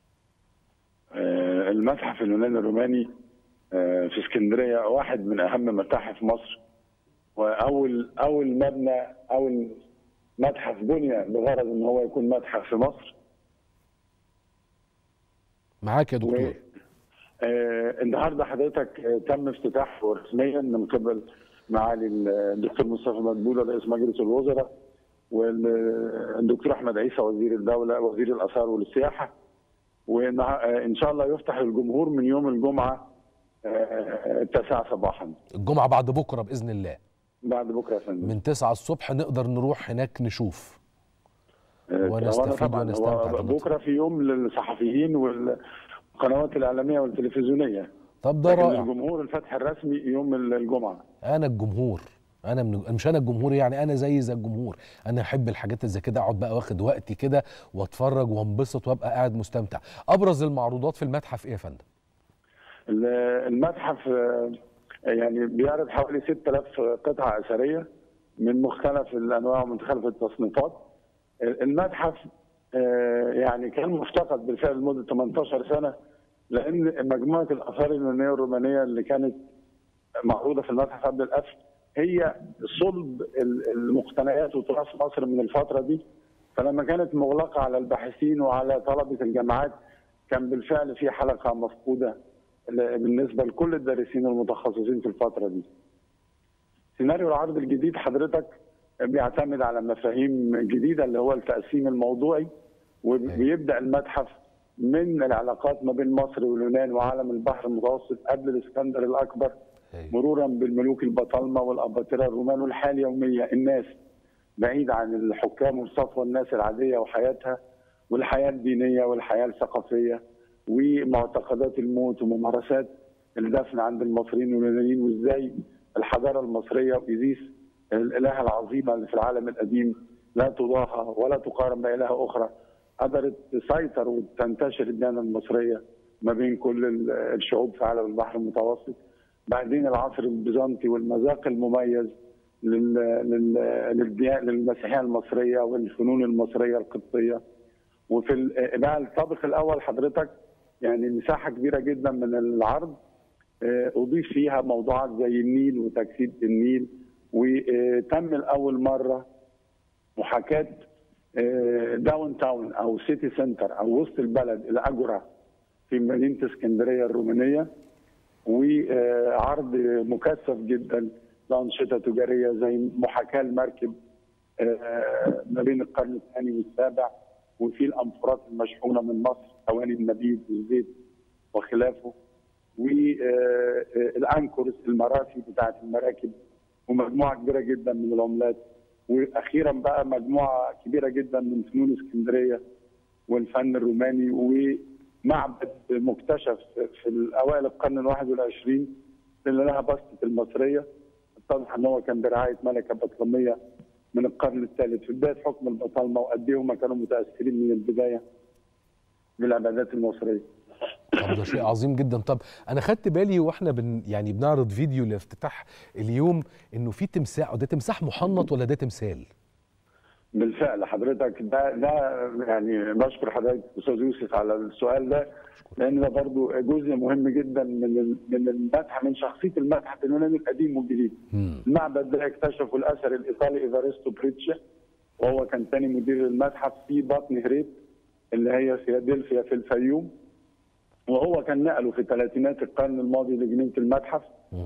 آه، المتحف اليوناني الروماني آه، في اسكندريه واحد من اهم متاحف مصر واول اول مبنى اول متحف بني بغرض ان هو يكون متحف في مصر معاك يا دكتور آه، النهارده حضرتك آه، تم افتتاحه رسميا من قبل معالي الدكتور مصطفى مدبولة رئيس مجلس الوزراء والدكتور احمد عيسى وزير الدوله وزير الاثار والسياحه وان شاء الله يفتح للجمهور من يوم الجمعه آه، التاسعه صباحا الجمعة بعد بكرة بإذن الله بعد بكره يا فندم من 9 الصبح نقدر نروح هناك نشوف آه، ونستفيد وأنا طبعاً ونستمتع هو بالنطق. بكره في يوم للصحفيين والقنوات الاعلاميه والتلفزيونيه طب ده لكن رائع الجمهور الفتح الرسمي يوم الجمعه انا الجمهور انا من مش انا الجمهور يعني انا زي زي الجمهور انا احب الحاجات اللي زي كده اقعد بقى واخد وقتي كده واتفرج وانبسط وابقى قاعد مستمتع ابرز المعروضات في المتحف ايه يا فندم المتحف آه، يعني بيعرض حوالي 6000 قطعة أثرية من مختلف الأنواع ومختلف التصنيفات المتحف آه، يعني كان مفتقد بالفعل لمدة 18 سنة لأن مجموعة الآثار اليونانية والرومانية اللي كانت معروضة في المتحف قبل القفل هي صلب المقتنيات وتراث مصر من الفترة دي فلما كانت مغلقة على الباحثين وعلى طلبة الجامعات كان بالفعل في حلقة مفقودة بالنسبة لكل الدارسين المتخصصين في الفترة دي سيناريو العرض الجديد حضرتك بيعتمد على مفاهيم جديدة اللي هو التقسيم الموضوعي وبيبدأ المتحف من العلاقات ما بين مصر واليونان وعالم البحر المتوسط قبل الاسكندر الأكبر مرورا بالملوك البطالمة والأباطرة الرومان والحياة اليومية الناس بعيد عن الحكام وصفوة الناس العادية وحياتها والحياة الدينية والحياة الثقافية ومعتقدات الموت وممارسات الدفن عند المصريين واليونانيين وازاي الحضاره المصريه وايزيس الالهه العظيمه اللي في العالم القديم لا تضاهى ولا تقارن بالهه اخرى قدرت تسيطر وتنتشر الديانه المصريه ما بين كل الشعوب في عالم البحر المتوسط بعدين العصر البيزنطي والمذاق المميز لل... لل... للديا- للمسيحيه المصريه والفنون المصريه القبطيه وفي ال- بقى الطابق الاول حضرتك يعني مساحه كبيره جدا من العرض آه، اضيف فيها موضوعات زي النيل وتجسيد النيل وتم لاول مره محاكاه آه، داون تاون او سيتي سنتر او وسط البلد الاجرة في مدينه اسكندريه الرومانيه وعرض مكثف جدا لانشطه تجاريه زي محاكاه المركب آه، ما بين القرن الثاني والسابع وفي الامفورات المشحونه من مصر اواني النبيذ والزيت وخلافه والانكورز المراسي بتاعه المراكب ومجموعه كبيره جدا من العملات واخيرا بقى مجموعه كبيره جدا من فنون اسكندريه والفن الروماني ومعبد مكتشف في اوائل القرن الواحد والعشرين اللي لها بسطه المصريه اتضح ان هو كان برعايه ملكه بطلميه من القرن الثالث في بدايه حكم البطالمه وقد ايه هم كانوا متاثرين من البدايه بالعبادات المصريه. طب ده شيء عظيم جدا طب انا خدت بالي واحنا بن يعني بنعرض فيديو لافتتاح اليوم انه في تمساح ده تمساح محنط ولا ده تمثال بالفعل حضرتك ده ده يعني بشكر حضرتك استاذ يوسف على السؤال ده لان ده برضو جزء مهم جدا من ال- من المتحف من شخصيه المتحف اليوناني القديم والجديد. مم. المعبد ده اكتشفه الاثر الايطالي ايفاريستو بريتشا وهو كان ثاني مدير المتحف في بطن هريت اللي هي فيلادلفيا في الفيوم وهو كان نقله في ثلاثينات القرن الماضي لجنينه المتحف مم.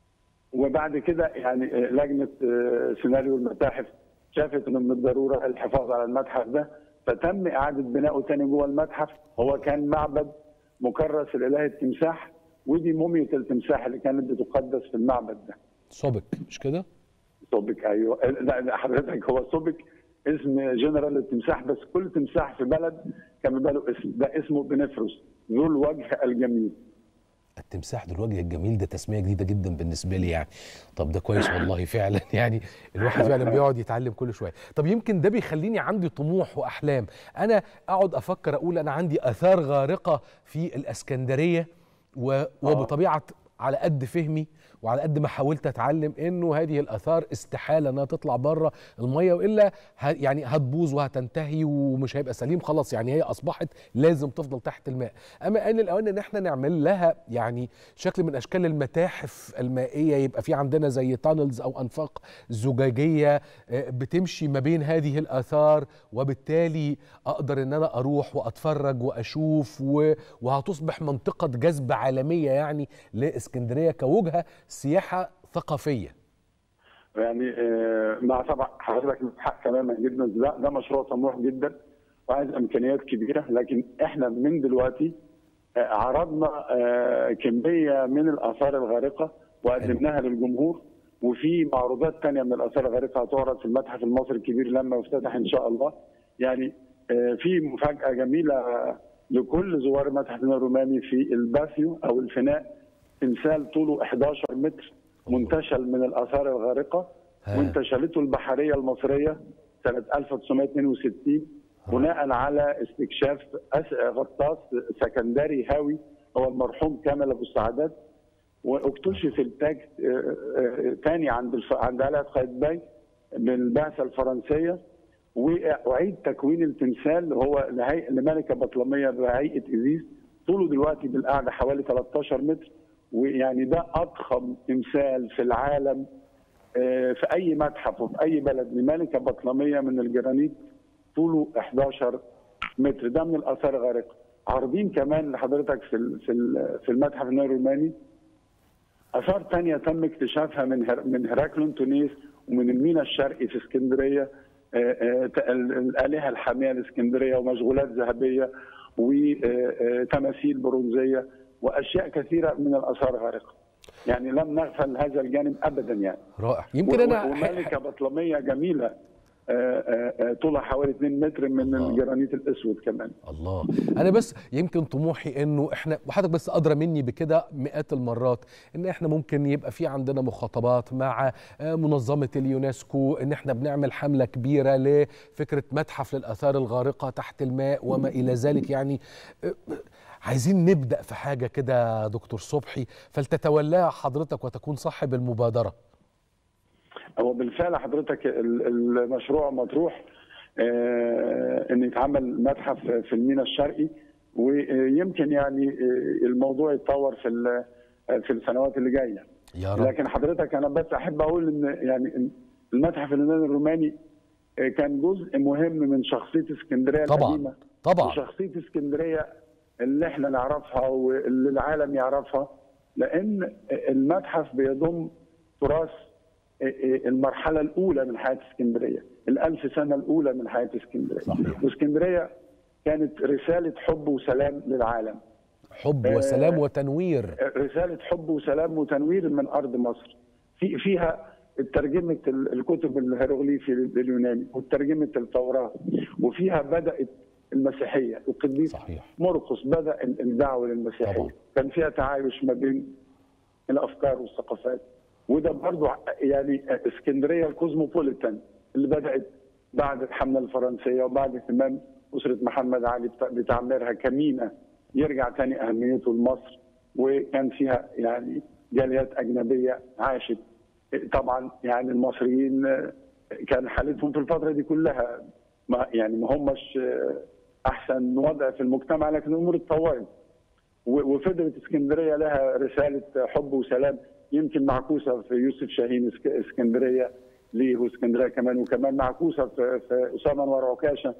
وبعد كده يعني آه، لجنه آه، سيناريو المتاحف شافت انه من الضروره الحفاظ على المتحف ده فتم اعاده بنائه تاني جوه المتحف هو كان معبد مكرس الاله التمساح ودي موميه التمساح اللي كانت بتقدس في المعبد ده صابك مش كده سوبك ايوه لا لا، حضرتك هو سوبك اسم جنرال التمساح بس كل تمساح في بلد كان بيبقى له اسم ده اسمه بنفرس ذو الوجه الجميل التمساح ذو الوجه الجميل ده تسميه جديده جدا بالنسبه لي يعني طب ده كويس والله فعلا يعني الواحد فعلا بيقعد يتعلم كل شويه طب يمكن ده بيخليني عندي طموح واحلام انا اقعد افكر اقول انا عندي اثار غارقه في الاسكندريه و- وبطبيعه على قد فهمي وعلى قد ما حاولت اتعلم انه هذه الاثار استحاله انها تطلع بره الميه والا ه- يعني هتبوظ وهتنتهي ومش هيبقى سليم خلاص يعني هي اصبحت لازم تفضل تحت الماء اما ان الاوان ان احنا نعمل لها يعني شكل من اشكال المتاحف المائيه يبقى في عندنا زي تانلز او انفاق زجاجيه آه، بتمشي ما بين هذه الاثار وبالتالي اقدر ان انا اروح واتفرج واشوف و- وهتصبح منطقه جذب عالميه يعني لاسكندريه كوجهه سياحه ثقافيه يعني آه، مع طبعا حضرتك حق تماما جدا ده ده مشروع طموح جدا وعايز امكانيات كبيره لكن احنا من دلوقتي آه، عرضنا آه، كميه من الاثار الغارقه وقدمناها للجمهور وفي معروضات تانية من الاثار الغارقه هتعرض في المتحف المصري الكبير لما يفتتح ان شاء الله يعني آه، في مفاجاه جميله لكل زوار المتحف الروماني في الباثيو او الفناء تمثال طوله 11 متر منتشل من الاثار الغارقه ها. وانتشلته البحريه المصريه سنه 1962 بناء على استكشاف أس- غطاس سكندري هاوي هو المرحوم كامل ابو السعادات واكتشف التاج ثاني عند الف... عند قلعه قايتباي بالبعثه الفرنسيه واعيد تكوين التمثال هو لهي... لملكه بطلميه بهيئه ازيز طوله دلوقتي بالقعده حوالي 13 متر ويعني ده اضخم تمثال في العالم آه، في اي متحف وفي اي بلد لملكه بطلميه من الجرانيت طوله 11 متر ده من الاثار الغارقه عارضين كمان لحضرتك في ال- في ال- في المتحف الروماني اثار تانية تم اكتشافها من هر... من هراكلون تونس ومن المينا الشرقي في اسكندريه آه، آه، ت- ال- الالهه الحاميه الاسكندريه ومشغولات ذهبيه وتماثيل برونزيه واشياء كثيره من الاثار غارقه. يعني لم نغفل هذا الجانب ابدا يعني. رائع يمكن و- انا وملكه بطلميه جميله آه، آه، آه، طولها حوالي 2 متر من الله. الجرانيت الاسود كمان. الله انا بس يمكن طموحي انه احنا وحضرتك بس ادرى مني بكده مئات المرات ان احنا ممكن يبقى في عندنا مخاطبات مع آه، منظمه اليونسكو ان احنا بنعمل حمله كبيره لفكره متحف للاثار الغارقه تحت الماء وما الى ذلك يعني آه، عايزين نبدا في حاجه كده دكتور صبحي فلتتولاها حضرتك وتكون صاحب المبادره هو بالفعل حضرتك ال- المشروع مطروح آه، ان يتعمل متحف في الميناء الشرقي ويمكن يعني آه، الموضوع يتطور في ال- في السنوات اللي جايه يا رب لكن حضرتك انا بس احب اقول ان يعني إن المتحف اليوناني الروماني آه، كان جزء مهم من شخصيه اسكندريه طبعا القديمه طبعا وشخصيه اسكندريه اللي احنا نعرفها واللي العالم يعرفها لان المتحف بيضم تراث المرحله الاولى من حياه اسكندريه الألف سنه الاولى من حياه اسكندريه صحيح. واسكندريه كانت رساله حب وسلام للعالم حب وسلام وتنوير رساله حب وسلام وتنوير من ارض مصر في فيها ترجمه ال- الكتب الهيروغليفي لليوناني وترجمه التوراه وفيها بدات المسيحيه القديس صحيح مرقس بدا ال- الدعوه للمسيحيه طبعا. كان فيها تعايش ما بين الافكار والثقافات وده برضو يعني اسكندريه الكوزموبوليتان اللي بدات بعد الحمله الفرنسيه وبعد اهتمام اسره محمد علي بت- بتعميرها كميناء يرجع تاني اهميته لمصر وكان فيها يعني جاليات اجنبيه عاشت طبعا يعني المصريين كان حالتهم في الفتره دي كلها ما يعني ما همش احسن وضع في المجتمع لكن الامور اتطورت و- وفضلت اسكندريه لها رساله حب وسلام يمكن معكوسه في يوسف شاهين اسك- اسكندريه ليه واسكندريه كمان وكمان معكوسه في, في اسامه انور عكاشه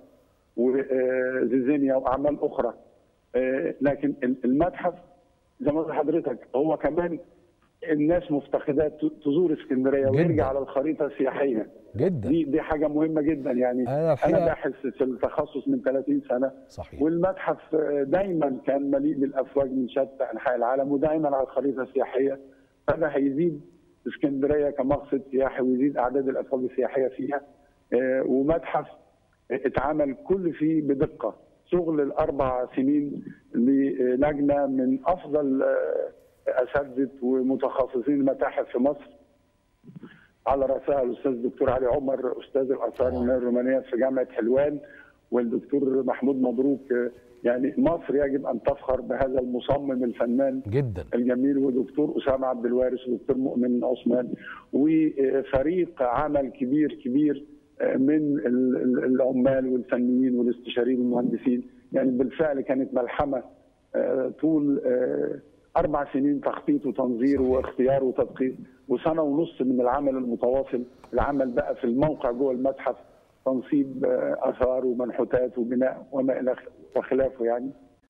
وزيزينيا واعمال اخرى آه، لكن ال- المتحف زي ما قلت لحضرتك هو كمان الناس مفتقدات ت- تزور اسكندريه جداً. ويرجع على الخريطه السياحيه جدا دي دي حاجه مهمه جدا يعني أنا الحقيقة- انا باحث في التخصص من 30 سنه صحيح والمتحف دايما كان مليء بالافواج من شتى انحاء العالم ودايما على الخريطه السياحيه فده هيزيد اسكندريه كمقصد سياحي ويزيد اعداد الافواج السياحيه فيها آه، ومتحف اتعمل كل فيه بدقه شغل الاربع سنين للجنه من افضل آه، اساتذه ومتخصصين المتاحف في مصر على راسها الاستاذ الدكتور علي عمر استاذ الاثار اليونانيه الرومانيه في جامعه حلوان والدكتور محمود مبروك آه، يعني مصر يجب ان تفخر بهذا المصمم الفنان جدا الجميل ودكتور اسامه عبد الوارث ودكتور مؤمن عثمان وفريق عمل كبير كبير من ال- ال- العمال والفنيين والاستشاريين والمهندسين يعني بالفعل كانت ملحمه آه، طول آه، اربع سنين تخطيط وتنظير صحيح. واختيار وتدقيق وسنه ونص من العمل المتواصل العمل بقى في الموقع جوه المتحف تنصيب آه، اثار ومنحوتات وبناء وما الى خ- وخلافه يعني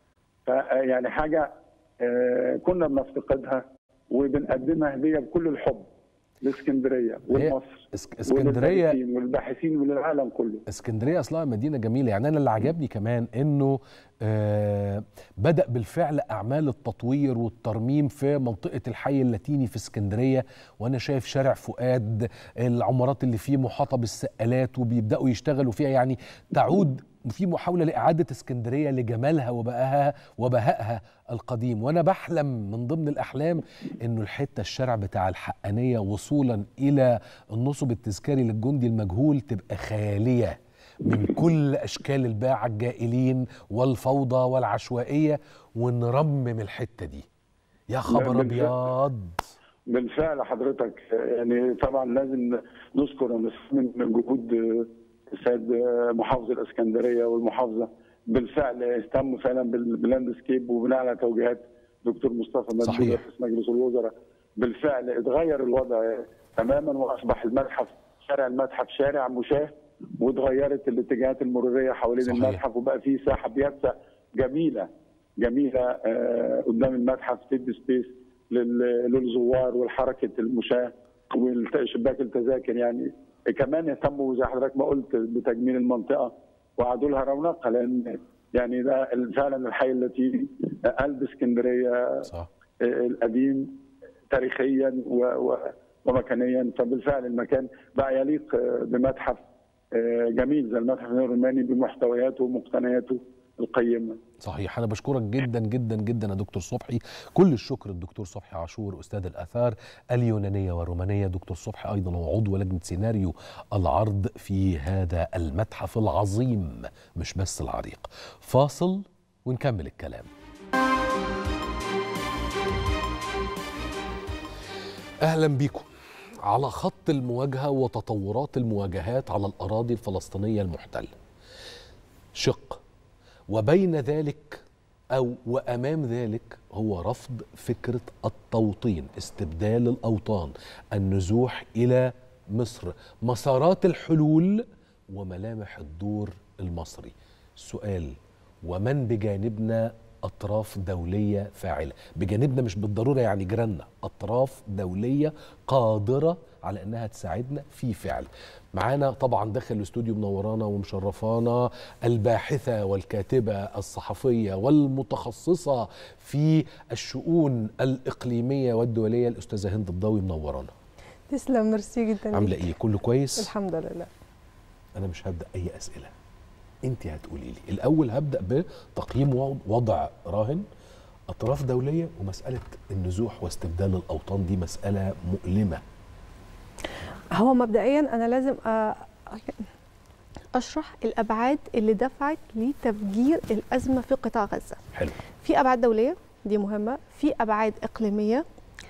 فيعني حاجه آه، كنا بنفتقدها وبنقدمها هديه بكل الحب لاسكندريه ولمصر اسك- اسكندريه وللباحثين والباحثين وللعالم كله اسكندريه اصلها مدينه جميله يعني انا اللي عجبني كمان انه آه بدا بالفعل اعمال التطوير والترميم في منطقه الحي اللاتيني في اسكندريه وانا شايف شارع فؤاد العمارات اللي فيه محاطه بالسقالات وبيبداوا يشتغلوا فيها يعني تعود في محاوله لاعاده اسكندريه لجمالها وبهائها وبهائها القديم وانا بحلم من ضمن الاحلام انه الحته الشارع بتاع الحقانيه وصولا الى النصب التذكاري للجندي المجهول تبقى خياليه من كل اشكال الباعه الجائلين والفوضى والعشوائيه ونرمم الحته دي يا خبر بالفعل. ابيض بالفعل حضرتك يعني طبعا لازم نذكر ونستثمن من جهود السيد محافظ الاسكندريه والمحافظه بالفعل اهتموا فعلا بال- باللاندسكيب وبناء على توجيهات دكتور مصطفى مدبولي صحيح. رئيس مجلس الوزراء بالفعل اتغير الوضع تماما واصبح المتحف شارع المتحف شارع مشاه واتغيرت الاتجاهات المروريه حوالين صحيح. المتحف وبقى فيه ساحه بيتسع جميله جميله آه، قدام المتحف تدي سبيس لل- للزوار والحركه المشاه وشباك التذاكر يعني كمان اهتموا زي حضرتك ما قلت بتجميل المنطقه وعادوا لها رونقها لان يعني ده فعلا الحي التي قلب اسكندريه صح القديم تاريخيا و- و- ومكانيا فبالفعل المكان بقى يليق بمتحف جميل زي المتحف الروماني بمحتوياته ومقتنياته القيمه. صحيح انا بشكرك جدا جدا جدا يا دكتور صبحي كل الشكر الدكتور صبحي عاشور استاذ الاثار اليونانيه والرومانيه دكتور صبحي ايضا هو عضو لجنه سيناريو العرض في هذا المتحف العظيم مش بس العريق فاصل ونكمل الكلام اهلا بيكم على خط المواجهه وتطورات المواجهات على الاراضي الفلسطينيه المحتله شق وبين ذلك او وامام ذلك هو رفض فكره التوطين استبدال الاوطان النزوح الى مصر مسارات الحلول وملامح الدور المصري سؤال ومن بجانبنا اطراف دوليه فاعله بجانبنا مش بالضروره يعني جيراننا اطراف دوليه قادره على انها تساعدنا في فعل معانا طبعا داخل الاستوديو منورانا ومشرفانا الباحثه والكاتبه الصحفيه والمتخصصه في الشؤون الاقليميه والدوليه الاستاذه هند الضوي منورانا تسلم ميرسي جدا عامله ليك. ايه كله كويس الحمد لله انا مش هبدا اي اسئله انت هتقولي لي الاول هبدا بتقييم وض- وضع راهن اطراف دوليه ومساله النزوح واستبدال الاوطان دي مساله مؤلمه هو مبدئيا انا لازم أ- اشرح الابعاد اللي دفعت لتفجير الازمه في قطاع غزه حلو في ابعاد دوليه دي مهمه في ابعاد اقليميه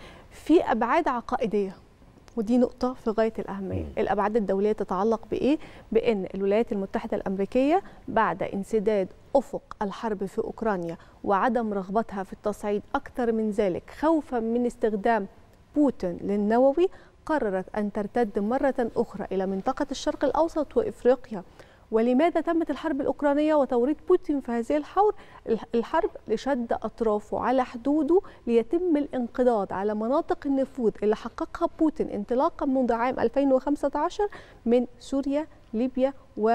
في ابعاد عقائديه ودي نقطة في غاية الأهمية مم. الأبعاد الدولية تتعلق بإيه؟ بأن الولايات المتحدة الأمريكية بعد انسداد أفق الحرب في أوكرانيا وعدم رغبتها في التصعيد أكثر من ذلك خوفا من استخدام بوتين للنووي قررت أن ترتد مرة أخرى إلى منطقة الشرق الأوسط وإفريقيا ولماذا تمت الحرب الأوكرانية وتوريط بوتين في هذه الحور الحرب لشد أطرافه على حدوده ليتم الانقضاض على مناطق النفوذ اللي حققها بوتين انطلاقا منذ عام 2015 من سوريا ليبيا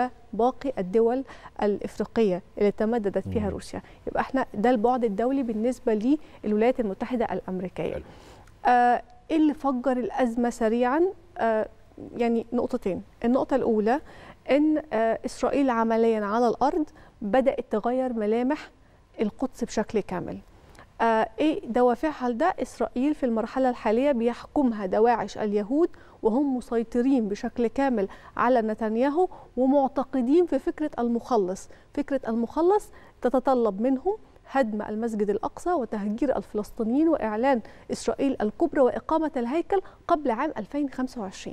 وباقي الدول الإفريقية اللي تمددت فيها مم. روسيا يبقى احنا ده البعد الدولي بالنسبة للولايات المتحدة الأمريكية حلو. آه، ايه اللي فجر الازمه سريعا آه، يعني نقطتين النقطه الاولى ان آه، اسرائيل عمليا على الارض بدات تغير ملامح القدس بشكل كامل آه، ايه دوافعها لده اسرائيل في المرحله الحاليه بيحكمها دواعش اليهود وهم مسيطرين بشكل كامل على نتنياهو ومعتقدين في فكره المخلص فكره المخلص تتطلب منهم هدم المسجد الاقصى وتهجير الفلسطينيين واعلان اسرائيل الكبرى واقامه الهيكل قبل عام 2025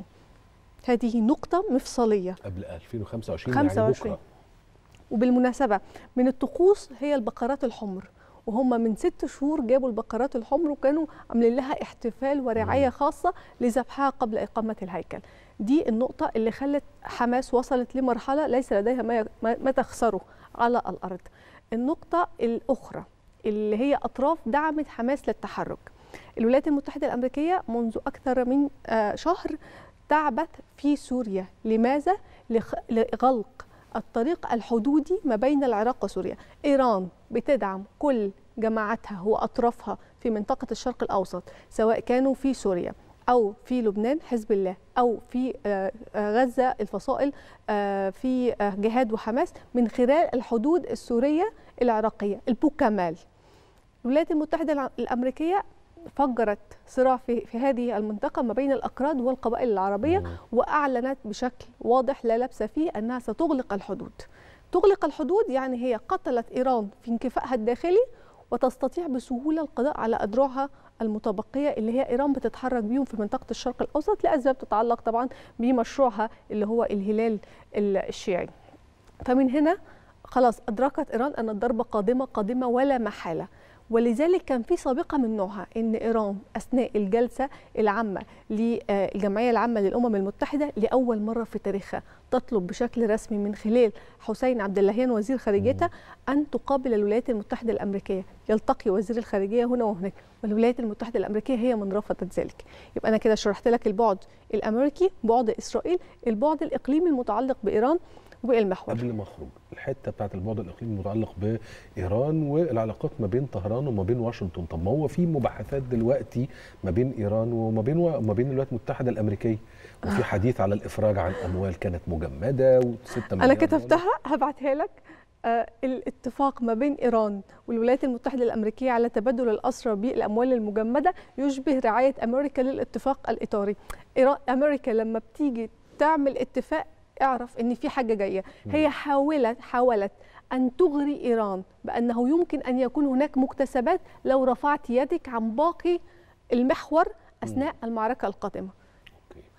هذه نقطه مفصليه قبل 2025 يعني 25. بكره وبالمناسبة من الطقوس هي البقرات الحمر وهم من ست شهور جابوا البقرات الحمر وكانوا عاملين لها احتفال ورعاية مم. خاصة لذبحها قبل إقامة الهيكل دي النقطة اللي خلت حماس وصلت لمرحلة ليس لديها ما, ما ما تخسره على الأرض النقطة الأخرى اللي هي أطراف دعمت حماس للتحرك الولايات المتحدة الأمريكية منذ أكثر من آه، شهر تعبت في سوريا لماذا؟ لخ- لغلق الطريق الحدودي ما بين العراق وسوريا إيران بتدعم كل جماعتها وأطرافها في منطقة الشرق الأوسط سواء كانوا في سوريا أو في لبنان حزب الله أو في آه، آه، غزة الفصائل آه، في آه، جهاد وحماس من خلال الحدود السورية العراقية البوكمال الولايات المتحدة الع- الأمريكية فجرت صراع في, في هذه المنطقة ما بين الأكراد والقبائل العربية مم. وأعلنت بشكل واضح لا لبس فيه أنها ستغلق الحدود تغلق الحدود يعني هي قتلت إيران في انكفائها الداخلي وتستطيع بسهولة القضاء على أذرعها المتبقية اللي هي إيران بتتحرك بيهم في منطقة الشرق الأوسط لأسباب تتعلق طبعا بمشروعها اللي هو الهلال الشيعي فمن هنا خلاص أدركت إيران أن الضربة قادمة قادمة ولا محالة ولذلك كان في سابقة من نوعها أن إيران أثناء الجلسة العامة للجمعية العامة للأمم المتحدة لأول مرة في تاريخها تطلب بشكل رسمي من خلال حسين عبد اللهيان وزير خارجيتها أن تقابل الولايات المتحدة الأمريكية يلتقي وزير الخارجية هنا وهناك والولايات المتحدة الأمريكية هي من رفضت ذلك يبقى أنا كده شرحت لك البعد الأمريكي بعد إسرائيل البعد الإقليمي المتعلق بإيران والمحور قبل ما اخرج الحته بتاعت البعد الاقليمي المتعلق بايران والعلاقات ما بين طهران وما بين واشنطن طب ما هو في مباحثات دلوقتي ما بين ايران وما بين وما بين الولايات المتحده الامريكيه وفي حديث على الافراج عن اموال كانت مجمده و6 أنا كتبتها هبعتها لك آه، الاتفاق ما بين إيران والولايات المتحدة الأمريكية على تبادل الأسرى بالأموال المجمدة يشبه رعاية أمريكا للاتفاق الإطاري إيران أمريكا لما بتيجي تعمل اتفاق اعرف ان في حاجه جايه هي حاولت حاولت ان تغري ايران بانه يمكن ان يكون هناك مكتسبات لو رفعت يدك عن باقي المحور اثناء المعركه القادمه أوكي.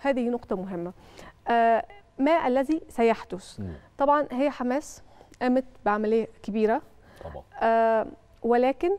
هذه نقطة مهمة آه ما الذي سيحدث مم. طبعا هي حماس قامت بعملية كبيرة طبعا آه ولكن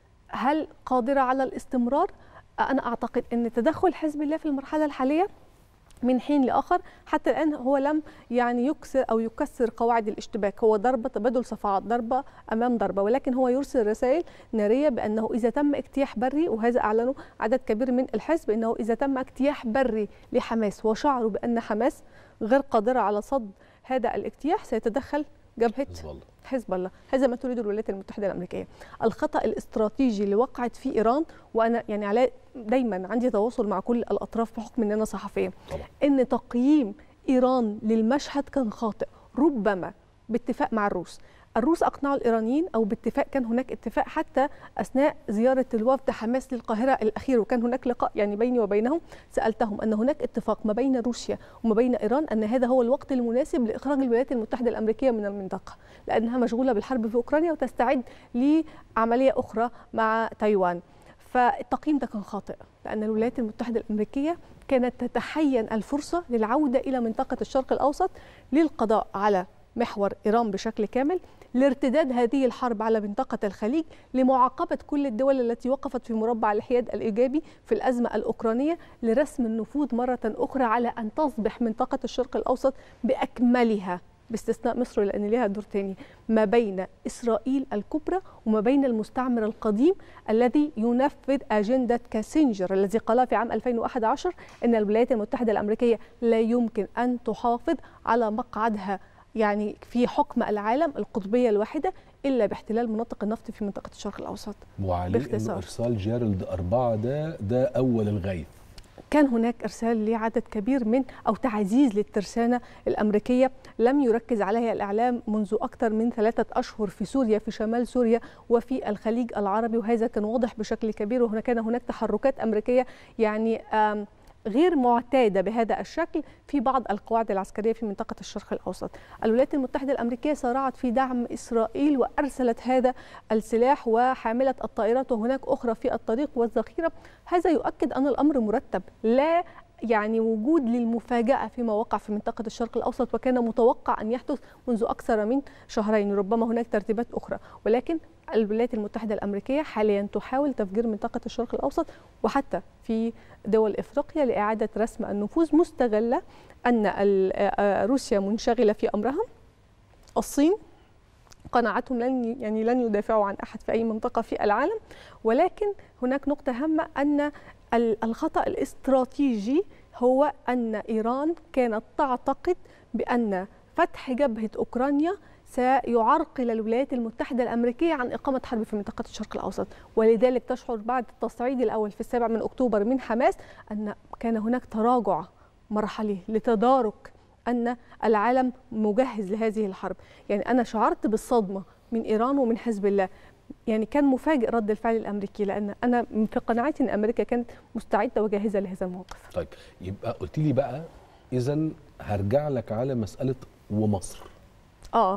هل قادرة على الاستمرار؟ آه أنا أعتقد أن تدخل حزب الله في المرحلة الحالية من حين لاخر حتى الان هو لم يعني يكسر او يكسر قواعد الاشتباك هو ضربه تبادل صفعات ضربه امام ضربه ولكن هو يرسل رسائل ناريه بانه اذا تم اجتياح بري وهذا اعلنه عدد كبير من الحزب انه اذا تم اجتياح بري لحماس وشعروا بان حماس غير قادره على صد هذا الاجتياح سيتدخل جبهه حزب الله حزب الله هذا ما تريده الولايات المتحده الامريكيه الخطا الاستراتيجي اللي وقعت فيه ايران وانا يعني علاء دايما عندي تواصل مع كل الاطراف بحكم ان انا صحفيه طبعا ان تقييم ايران للمشهد كان خاطئ ربما باتفاق مع الروس الروس اقنعوا الايرانيين او باتفاق كان هناك اتفاق حتى اثناء زياره الوفد حماس للقاهره الاخير وكان هناك لقاء يعني بيني وبينهم سالتهم ان هناك اتفاق ما بين روسيا وما بين ايران ان هذا هو الوقت المناسب لاخراج الولايات المتحده الامريكيه من المنطقه لانها مشغوله بالحرب في اوكرانيا وتستعد لعمليه اخرى مع تايوان فالتقييم ده كان خاطئ لان الولايات المتحده الامريكيه كانت تتحين الفرصه للعوده الى منطقه الشرق الاوسط للقضاء على محور ايران بشكل كامل لارتداد هذه الحرب على منطقه الخليج لمعاقبه كل الدول التي وقفت في مربع الحياد الايجابي في الازمه الاوكرانيه لرسم النفوذ مره اخرى على ان تصبح منطقه الشرق الاوسط باكملها باستثناء مصر لان ليها دور تاني ما بين اسرائيل الكبرى وما بين المستعمر القديم الذي ينفذ اجنده كاسنجر الذي قال في عام 2011 ان الولايات المتحده الامريكيه لا يمكن ان تحافظ على مقعدها يعني في حكم العالم القطبيه الواحده الا باحتلال مناطق النفط في منطقه الشرق الاوسط وعليه انه باختصار. ارسال جيرالد اربعه ده ده اول الغيث كان هناك ارسال لعدد كبير من او تعزيز للترسانه الامريكيه لم يركز عليها الاعلام منذ اكثر من ثلاثه اشهر في سوريا في شمال سوريا وفي الخليج العربي وهذا كان واضح بشكل كبير وهنا كان هناك تحركات امريكيه يعني آم غير معتاده بهذا الشكل في بعض القواعد العسكريه في منطقه الشرق الاوسط. الولايات المتحده الامريكيه سارعت في دعم اسرائيل وارسلت هذا السلاح وحامله الطائرات وهناك اخرى في الطريق والذخيره، هذا يؤكد ان الامر مرتب، لا يعني وجود للمفاجأة فيما وقع في منطقة الشرق الأوسط وكان متوقع أن يحدث منذ أكثر من شهرين ربما هناك ترتيبات أخرى ولكن الولايات المتحدة الأمريكية حاليا تحاول تفجير منطقة الشرق الأوسط وحتى في دول إفريقيا لإعادة رسم النفوذ مستغلة أن روسيا منشغلة في أمرها الصين قناعتهم لن يعني لن يدافعوا عن احد في اي منطقه في العالم ولكن هناك نقطه هامه ان الخطا الاستراتيجي هو ان ايران كانت تعتقد بان فتح جبهه اوكرانيا سيعرقل الولايات المتحدة الأمريكية عن إقامة حرب في منطقة الشرق الأوسط ولذلك تشعر بعد التصعيد الأول في السابع من أكتوبر من حماس أن كان هناك تراجع مرحلي لتدارك أن العالم مجهز لهذه الحرب يعني أنا شعرت بالصدمة من إيران ومن حزب الله يعني كان مفاجئ رد الفعل الامريكي لان انا في قناعتي ان امريكا كانت مستعده وجاهزه لهذا الموقف. طيب يبقى قلت لي بقى اذا هرجع لك على مساله ومصر. اه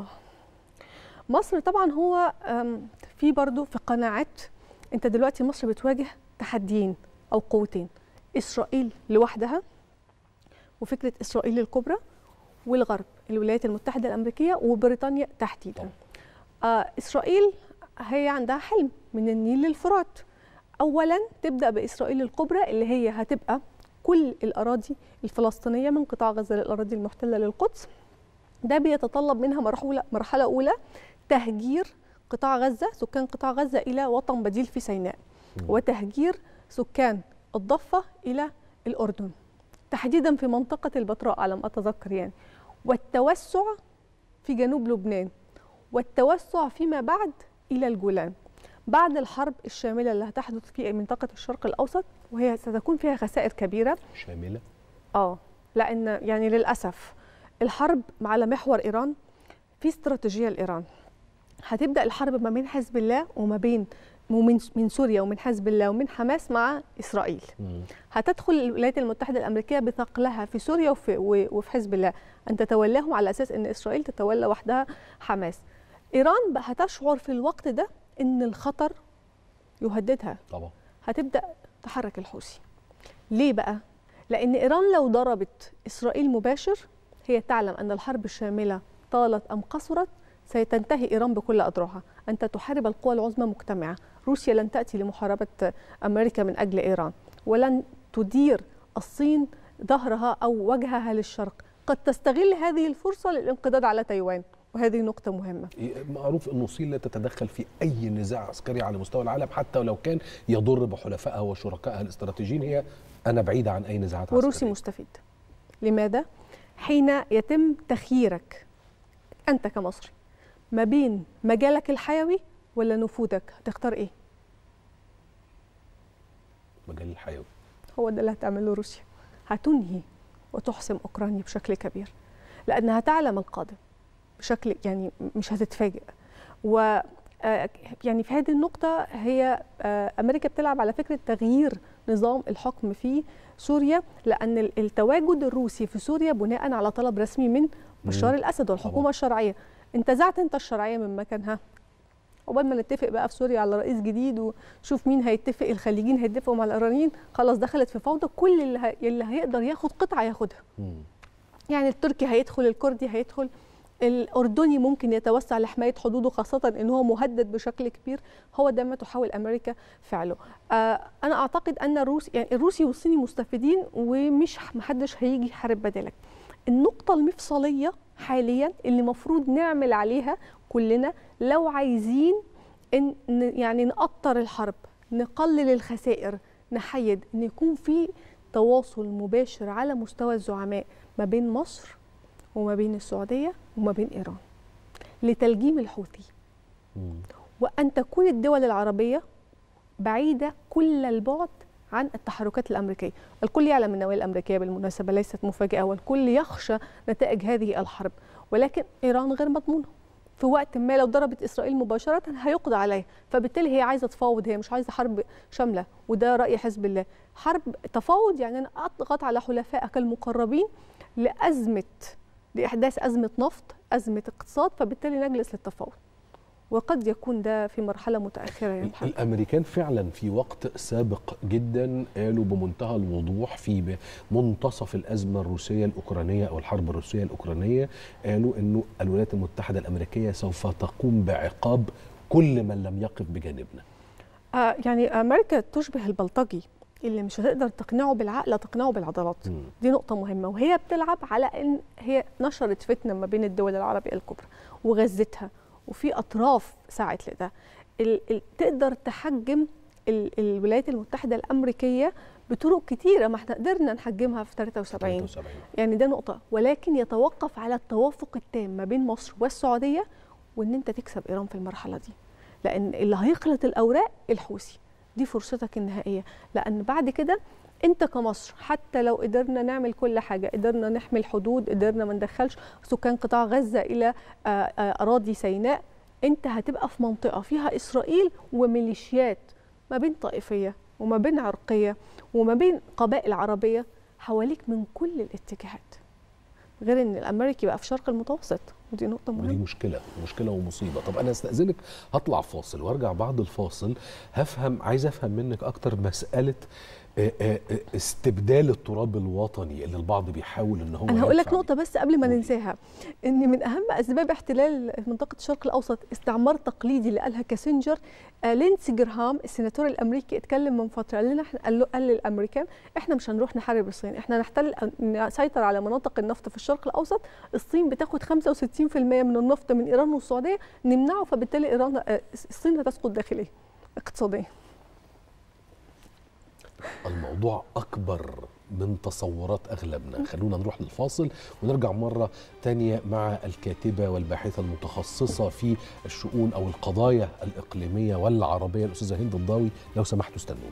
مصر طبعا هو في برضو في قناعات انت دلوقتي مصر بتواجه تحديين او قوتين اسرائيل لوحدها وفكره اسرائيل الكبرى والغرب الولايات المتحده الامريكيه وبريطانيا تحديدا. آه اسرائيل هي عندها حلم من النيل للفرات اولا تبدا باسرائيل الكبرى اللي هي هتبقى كل الاراضي الفلسطينيه من قطاع غزه للاراضي المحتله للقدس ده بيتطلب منها مرحله مرحله اولى تهجير قطاع غزه سكان قطاع غزه الى وطن بديل في سيناء وتهجير سكان الضفه الى الاردن تحديدا في منطقه البتراء على ما اتذكر يعني والتوسع في جنوب لبنان والتوسع فيما بعد الى الجولان بعد الحرب الشامله اللي هتحدث في منطقه الشرق الاوسط وهي ستكون فيها خسائر كبيره شامله اه لان يعني للاسف الحرب على محور ايران في استراتيجيه لايران هتبدا الحرب ما بين حزب الله وما بين ومن من سوريا ومن حزب الله ومن حماس مع اسرائيل مم. هتدخل الولايات المتحده الامريكيه بثقلها في سوريا وفي, وفي حزب الله ان تتولاهم على اساس ان اسرائيل تتولى وحدها حماس ايران بقى هتشعر في الوقت ده ان الخطر يهددها طبعا هتبدا تحرك الحوثي ليه بقى لان ايران لو ضربت اسرائيل مباشر هي تعلم ان الحرب الشامله طالت ام قصرت ستنتهي ايران بكل اذرعها انت تحارب القوى العظمى مجتمعه روسيا لن تاتي لمحاربه امريكا من اجل ايران ولن تدير الصين ظهرها او وجهها للشرق قد تستغل هذه الفرصه للانقضاض على تايوان وهذه نقطة مهمة معروف أن الصين لا تتدخل في أي نزاع عسكري على مستوى العالم حتى ولو كان يضر بحلفائها وشركائها الاستراتيجيين هي أنا بعيدة عن أي نزاعات وروسي عسكرية مستفيد لماذا؟ حين يتم تخييرك أنت كمصري ما بين مجالك الحيوي ولا نفوذك هتختار إيه؟ مجال الحيوي هو ده اللي هتعمله روسيا هتنهي وتحسم أوكرانيا بشكل كبير لأنها تعلم القادم بشكل يعني مش هتتفاجئ و آه، يعني في هذه النقطة هي آه، أمريكا بتلعب على فكرة تغيير نظام الحكم في سوريا لأن ال- التواجد الروسي في سوريا بناء على طلب رسمي من بشار الأسد والحكومة طبعا. الشرعية انتزعت أنت الشرعية من مكانها عقبال ما نتفق بقى في سوريا على رئيس جديد وشوف مين هيتفق الخليجيين هيتفقوا مع الإيرانيين خلاص دخلت في فوضى كل اللي, ه... اللي هيقدر ياخد قطعة ياخدها مم. يعني التركي هيدخل الكردي هيدخل الاردني ممكن يتوسع لحمايه حدوده خاصه ان هو مهدد بشكل كبير هو ده ما تحاول امريكا فعله آه انا اعتقد ان الروس يعني الروسي والصيني مستفيدين ومش محدش هيجي يحارب بدالك النقطه المفصليه حاليا اللي المفروض نعمل عليها كلنا لو عايزين ان ن- يعني نقطر الحرب نقلل الخسائر نحيد ان يكون في تواصل مباشر على مستوى الزعماء ما بين مصر وما بين السعودية وما بين إيران لتلجيم الحوثي مم. وأن تكون الدول العربية بعيدة كل البعد عن التحركات الأمريكية الكل يعلم النوايا الأمريكية بالمناسبة ليست مفاجئة والكل يخشى نتائج هذه الحرب ولكن إيران غير مضمونة في وقت ما لو ضربت إسرائيل مباشرة هيقضى عليها فبالتالي هي عايزة تفاوض هي مش عايزة حرب شاملة وده رأي حزب الله حرب تفاوض يعني أنا أضغط على حلفائك المقربين لأزمة لإحداث أزمة نفط أزمة اقتصاد فبالتالي نجلس للتفاوض وقد يكون ده في مرحلة متأخرة يا ال- محمد الامريكان فعلا في وقت سابق جدا قالوا بمنتهى الوضوح في منتصف الازمه الروسيه الاوكرانيه او الحرب الروسيه الاوكرانيه قالوا انه الولايات المتحده الامريكيه سوف تقوم بعقاب كل من لم يقف بجانبنا آه يعني أمريكا تشبه البلطجي اللي مش هتقدر تقنعه بالعقل تقنعه بالعضلات مم. دي نقطة مهمة وهي بتلعب على ان هي نشرت فتنة ما بين الدول العربية الكبرى وغزتها وفي اطراف سعت لده ال ال تقدر تحجم ال الولايات المتحدة الأمريكية بطرق كتيرة ما احنا قدرنا نحجمها في 73 73 يعني ده نقطة ولكن يتوقف على التوافق التام ما بين مصر والسعودية وان انت تكسب ايران في المرحلة دي لان اللي هيخلط الاوراق الحوثي دي فرصتك النهائية لان بعد كده انت كمصر حتى لو قدرنا نعمل كل حاجة قدرنا نحمي الحدود قدرنا ما ندخلش سكان قطاع غزة الى آه، آه، اراضي سيناء انت هتبقى في منطقة فيها اسرائيل وميليشيات ما بين طائفية وما بين عرقية وما بين قبائل عربية حواليك من كل الاتجاهات غير ان الامريكي بقى في شرق المتوسط ودي نقطة ودي مهمة مشكلة مشكلة ومصيبة طب أنا استأذنك هطلع فاصل وارجع بعد الفاصل هفهم عايز أفهم منك أكتر مسألة آه، آه، آه، استبدال التراب الوطني اللي البعض بيحاول ان هو انا هقول لك يدفع نقطه بس قبل ما قولي. ننساها ان من اهم اسباب احتلال منطقه الشرق الاوسط استعمار تقليدي اللي قالها كاسنجر آه لينسي جرهام السيناتور الامريكي اتكلم من فتره قال لنا احنا قال, له قال للامريكان احنا مش هنروح نحارب الصين احنا نحتل نسيطر على مناطق النفط في الشرق الاوسط الصين بتاخد 65% من النفط من ايران والسعوديه نمنعه فبالتالي ايران آه، الصين هتسقط داخليا اقتصاديا الموضوع أكبر من تصورات أغلبنا خلونا نروح للفاصل ونرجع مرة تانية مع الكاتبة والباحثة المتخصصة في الشؤون أو القضايا الإقليمية والعربية الأستاذة هند الضاوي لو سمحتوا استنوني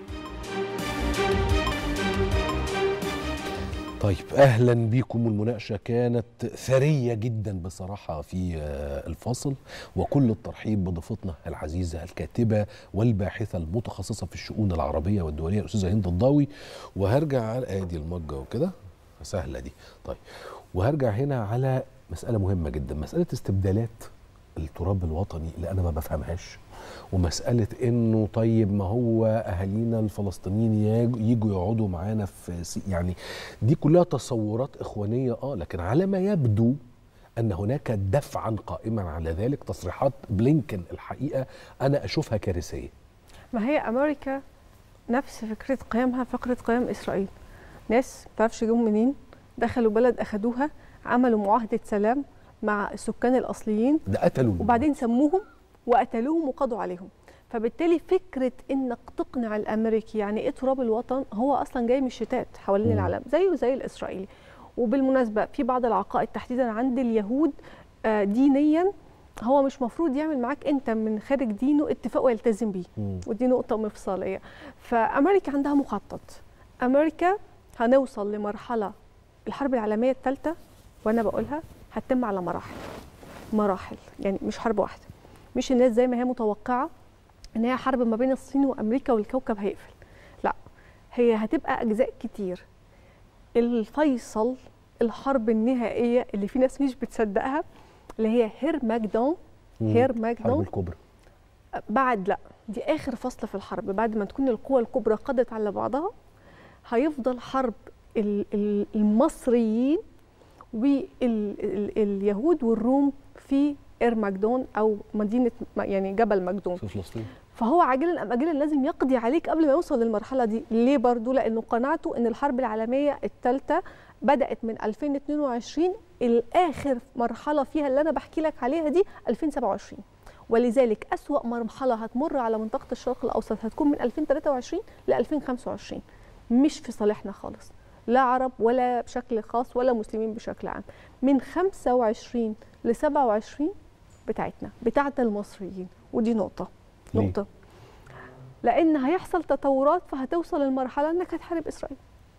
طيب اهلا بيكم المناقشه كانت ثريه جدا بصراحه في آه، الفاصل وكل الترحيب بضيفتنا العزيزه الكاتبه والباحثه المتخصصه في الشؤون العربيه والدوليه الاستاذه هند الضاوي وهرجع على ادي المجه وكده سهله دي طيب وهرجع هنا على مساله مهمه جدا مساله استبدالات التراب الوطني اللي انا ما بفهمهاش ومساله انه طيب ما هو اهالينا الفلسطينيين يج- يجوا يقعدوا معانا في سي- يعني دي كلها تصورات اخوانيه اه لكن على ما يبدو ان هناك دفعا قائما على ذلك تصريحات بلينكن الحقيقه انا اشوفها كارثيه ما هي امريكا نفس فكره قيامها فكره قيام اسرائيل ناس ما تعرفش جم منين دخلوا بلد اخدوها عملوا معاهده سلام مع السكان الاصليين ده قتلوا وبعدين سموهم وقتلوهم وقضوا عليهم فبالتالي فكره انك تقنع الامريكي يعني ايه تراب الوطن هو اصلا جاي من الشتات حوالين مم. العالم زيه زي الاسرائيلي وبالمناسبه في بعض العقائد تحديدا عند اليهود آه، دينيا هو مش مفروض يعمل معاك انت من خارج دينه اتفاق ويلتزم بيه مم. ودي نقطه مفصليه فامريكا عندها مخطط امريكا هنوصل لمرحله الحرب العالميه الثالثه وانا بقولها هتتم على مراحل مراحل يعني مش حرب واحده مش الناس زي ما هي متوقعه ان هي حرب ما بين الصين وامريكا والكوكب هيقفل لا هي هتبقى اجزاء كتير الفيصل الحرب النهائيه اللي في ناس مش بتصدقها اللي هي هيرماجدون مم. الحرب هيرماجدون الكبرى بعد لا دي اخر فصل في الحرب بعد ما تكون القوى الكبرى قضت على بعضها هيفضل حرب ال- ال- المصريين واليهود والروم في ارمجدون او مدينه م- يعني جبل مجدون في فلسطين فهو عاجلا ام اجلا لازم يقضي عليك قبل ما يوصل للمرحله دي ليه برضو لانه قناعته ان الحرب العالميه الثالثه بدات من 2022 الاخر مرحله فيها اللي انا بحكي لك عليها دي 2027 ولذلك اسوا مرحله هتمر على منطقه الشرق الاوسط هتكون من 2023 ل 2025 مش في صالحنا خالص لا عرب ولا بشكل خاص ولا مسلمين بشكل عام من 25 ل 27 بتاعتنا بتاعت المصريين ودي نقطه ليه؟ نقطة لأن هيحصل تطورات فهتوصل المرحلة إنك هتحارب إسرائيل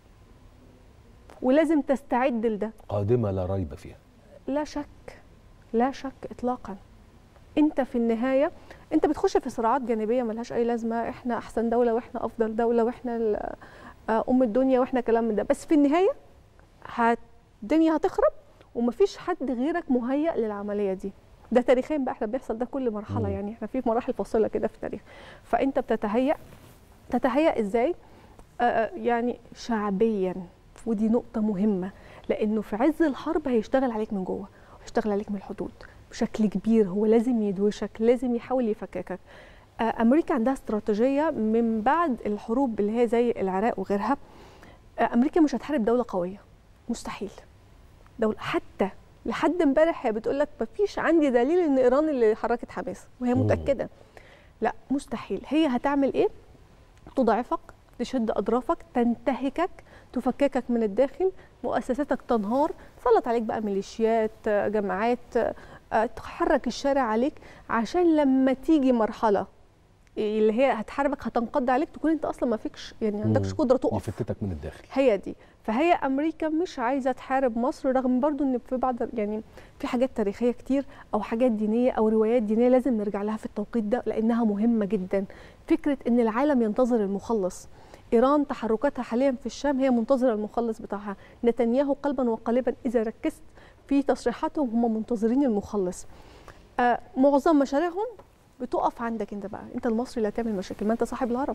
ولازم تستعد لده قادمه لا ريب فيها لا شك لا شك إطلاقا أنت في النهاية أنت بتخش في صراعات جانبية ملهاش أي لازمة إحنا أحسن دولة وإحنا أفضل دولة وإحنا ال- آه، أم الدنيا وإحنا كلام من ده بس في النهاية هت- الدنيا هتخرب ومفيش حد غيرك مهيأ للعملية دي ده تاريخيا بقى احنا بيحصل ده كل مرحله مم. يعني احنا في مراحل فاصله كده في التاريخ فانت بتتهيأ تتهيأ ازاي آه، آه، يعني شعبيا ودي نقطه مهمه لانه في عز الحرب هيشتغل عليك من جوه هيشتغل عليك من الحدود بشكل كبير هو لازم يدوشك لازم يحاول يفككك آه، امريكا عندها استراتيجيه من بعد الحروب اللي هي زي العراق وغيرها آه، امريكا مش هتحارب دوله قويه مستحيل دولة حتى لحد امبارح هي بتقول لك مفيش عندي دليل ان ايران اللي حركت حماس وهي مم. متاكده لا مستحيل هي هتعمل ايه تضعفك تشد اطرافك تنتهكك تفككك من الداخل مؤسساتك تنهار تسلط عليك بقى ميليشيات آه، جماعات آه، تحرك الشارع عليك عشان لما تيجي مرحله اللي هي هتحاربك هتنقض عليك تكون انت اصلا ما فيكش يعني عندكش مم. قدره تقف يفتتك من الداخل هي دي فهي امريكا مش عايزه تحارب مصر رغم برضو ان في بعض يعني في حاجات تاريخيه كتير او حاجات دينيه او روايات دينيه لازم نرجع لها في التوقيت ده لانها مهمه جدا فكره ان العالم ينتظر المخلص ايران تحركاتها حاليا في الشام هي منتظره المخلص بتاعها نتنياهو قلبا وقالبا اذا ركزت في تصريحاتهم هم منتظرين المخلص آه معظم مشاريعهم بتقف عندك انت بقى انت المصري اللي هتعمل مشاكل ما انت صاحب الهرم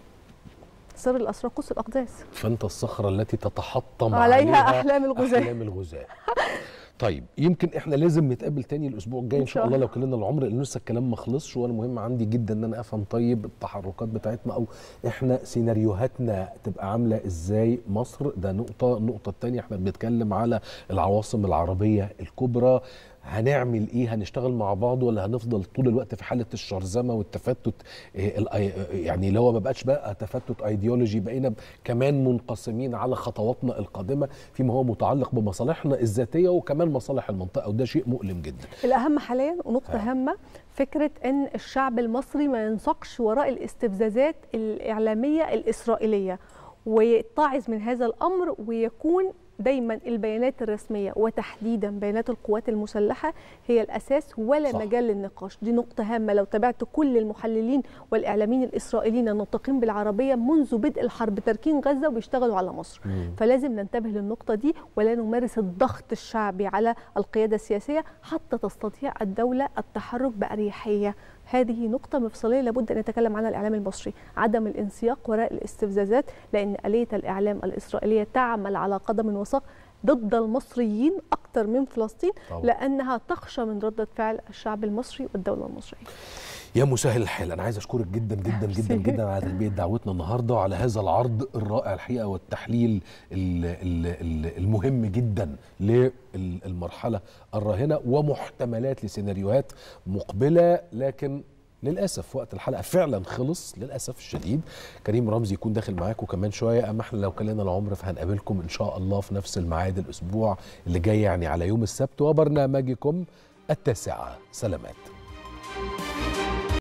سر الاسرار قدس الاقداس فانت الصخره التي تتحطم عليها أحلام الغزاة. احلام الغزاة طيب يمكن احنا لازم نتقابل تاني الاسبوع الجاي ان شاء الله لو كلنا العمر لان لسه الكلام ما خلصش وانا مهم عندي جدا ان انا افهم طيب التحركات بتاعتنا او احنا سيناريوهاتنا تبقى عامله ازاي مصر ده نقطه النقطه الثانيه احنا بنتكلم على العواصم العربيه الكبرى هنعمل ايه هنشتغل مع بعض ولا هنفضل طول الوقت في حاله الشرذمه والتفتت إيه الأي- يعني اللي هو ما بقاش بقى تفتت ايديولوجي بقينا كمان منقسمين على خطواتنا القادمه فيما هو متعلق بمصالحنا الذاتيه وكمان مصالح المنطقه وده شيء مؤلم جدا الأهم حاليا ونقطة هامة فكرة أن الشعب المصري ما ينسقش وراء الاستفزازات الإعلامية الإسرائيلية ويتعظ من هذا الأمر ويكون دايما البيانات الرسميه وتحديدا بيانات القوات المسلحه هي الاساس ولا صح. صح. مجال للنقاش دي نقطه هامه لو تابعت كل المحللين والاعلاميين الاسرائيليين الناطقين بالعربيه منذ بدء الحرب تاركين غزه وبيشتغلوا على مصر مم. فلازم ننتبه للنقطه دي ولا نمارس الضغط الشعبي على القياده السياسيه حتى تستطيع الدوله التحرك باريحيه هذه نقطة مفصلية لابد أن يتكلم عنها الإعلام المصري عدم الانسياق وراء الاستفزازات لأن آلية الإعلام الإسرائيلية تعمل على قدم وساق ضد المصريين أكثر من فلسطين طبعا. لأنها تخشى من ردة فعل الشعب المصري والدولة المصرية يا مسهل الحال انا عايز اشكرك جدا جدا جدا ميرسي. جدا على تلبيه دعوتنا النهارده وعلى هذا العرض الرائع الحقيقه والتحليل ال- ال- ال- المهم جدا للمرحله الراهنه ومحتملات لسيناريوهات مقبله لكن للاسف وقت الحلقه فعلا خلص للاسف الشديد كريم رمزي يكون داخل معاكم كمان شويه اما احنا لو كلنا العمر فهنقابلكم ان شاء الله في نفس الميعاد الاسبوع اللي جاي يعني على يوم السبت وبرنامجكم التاسعه سلامات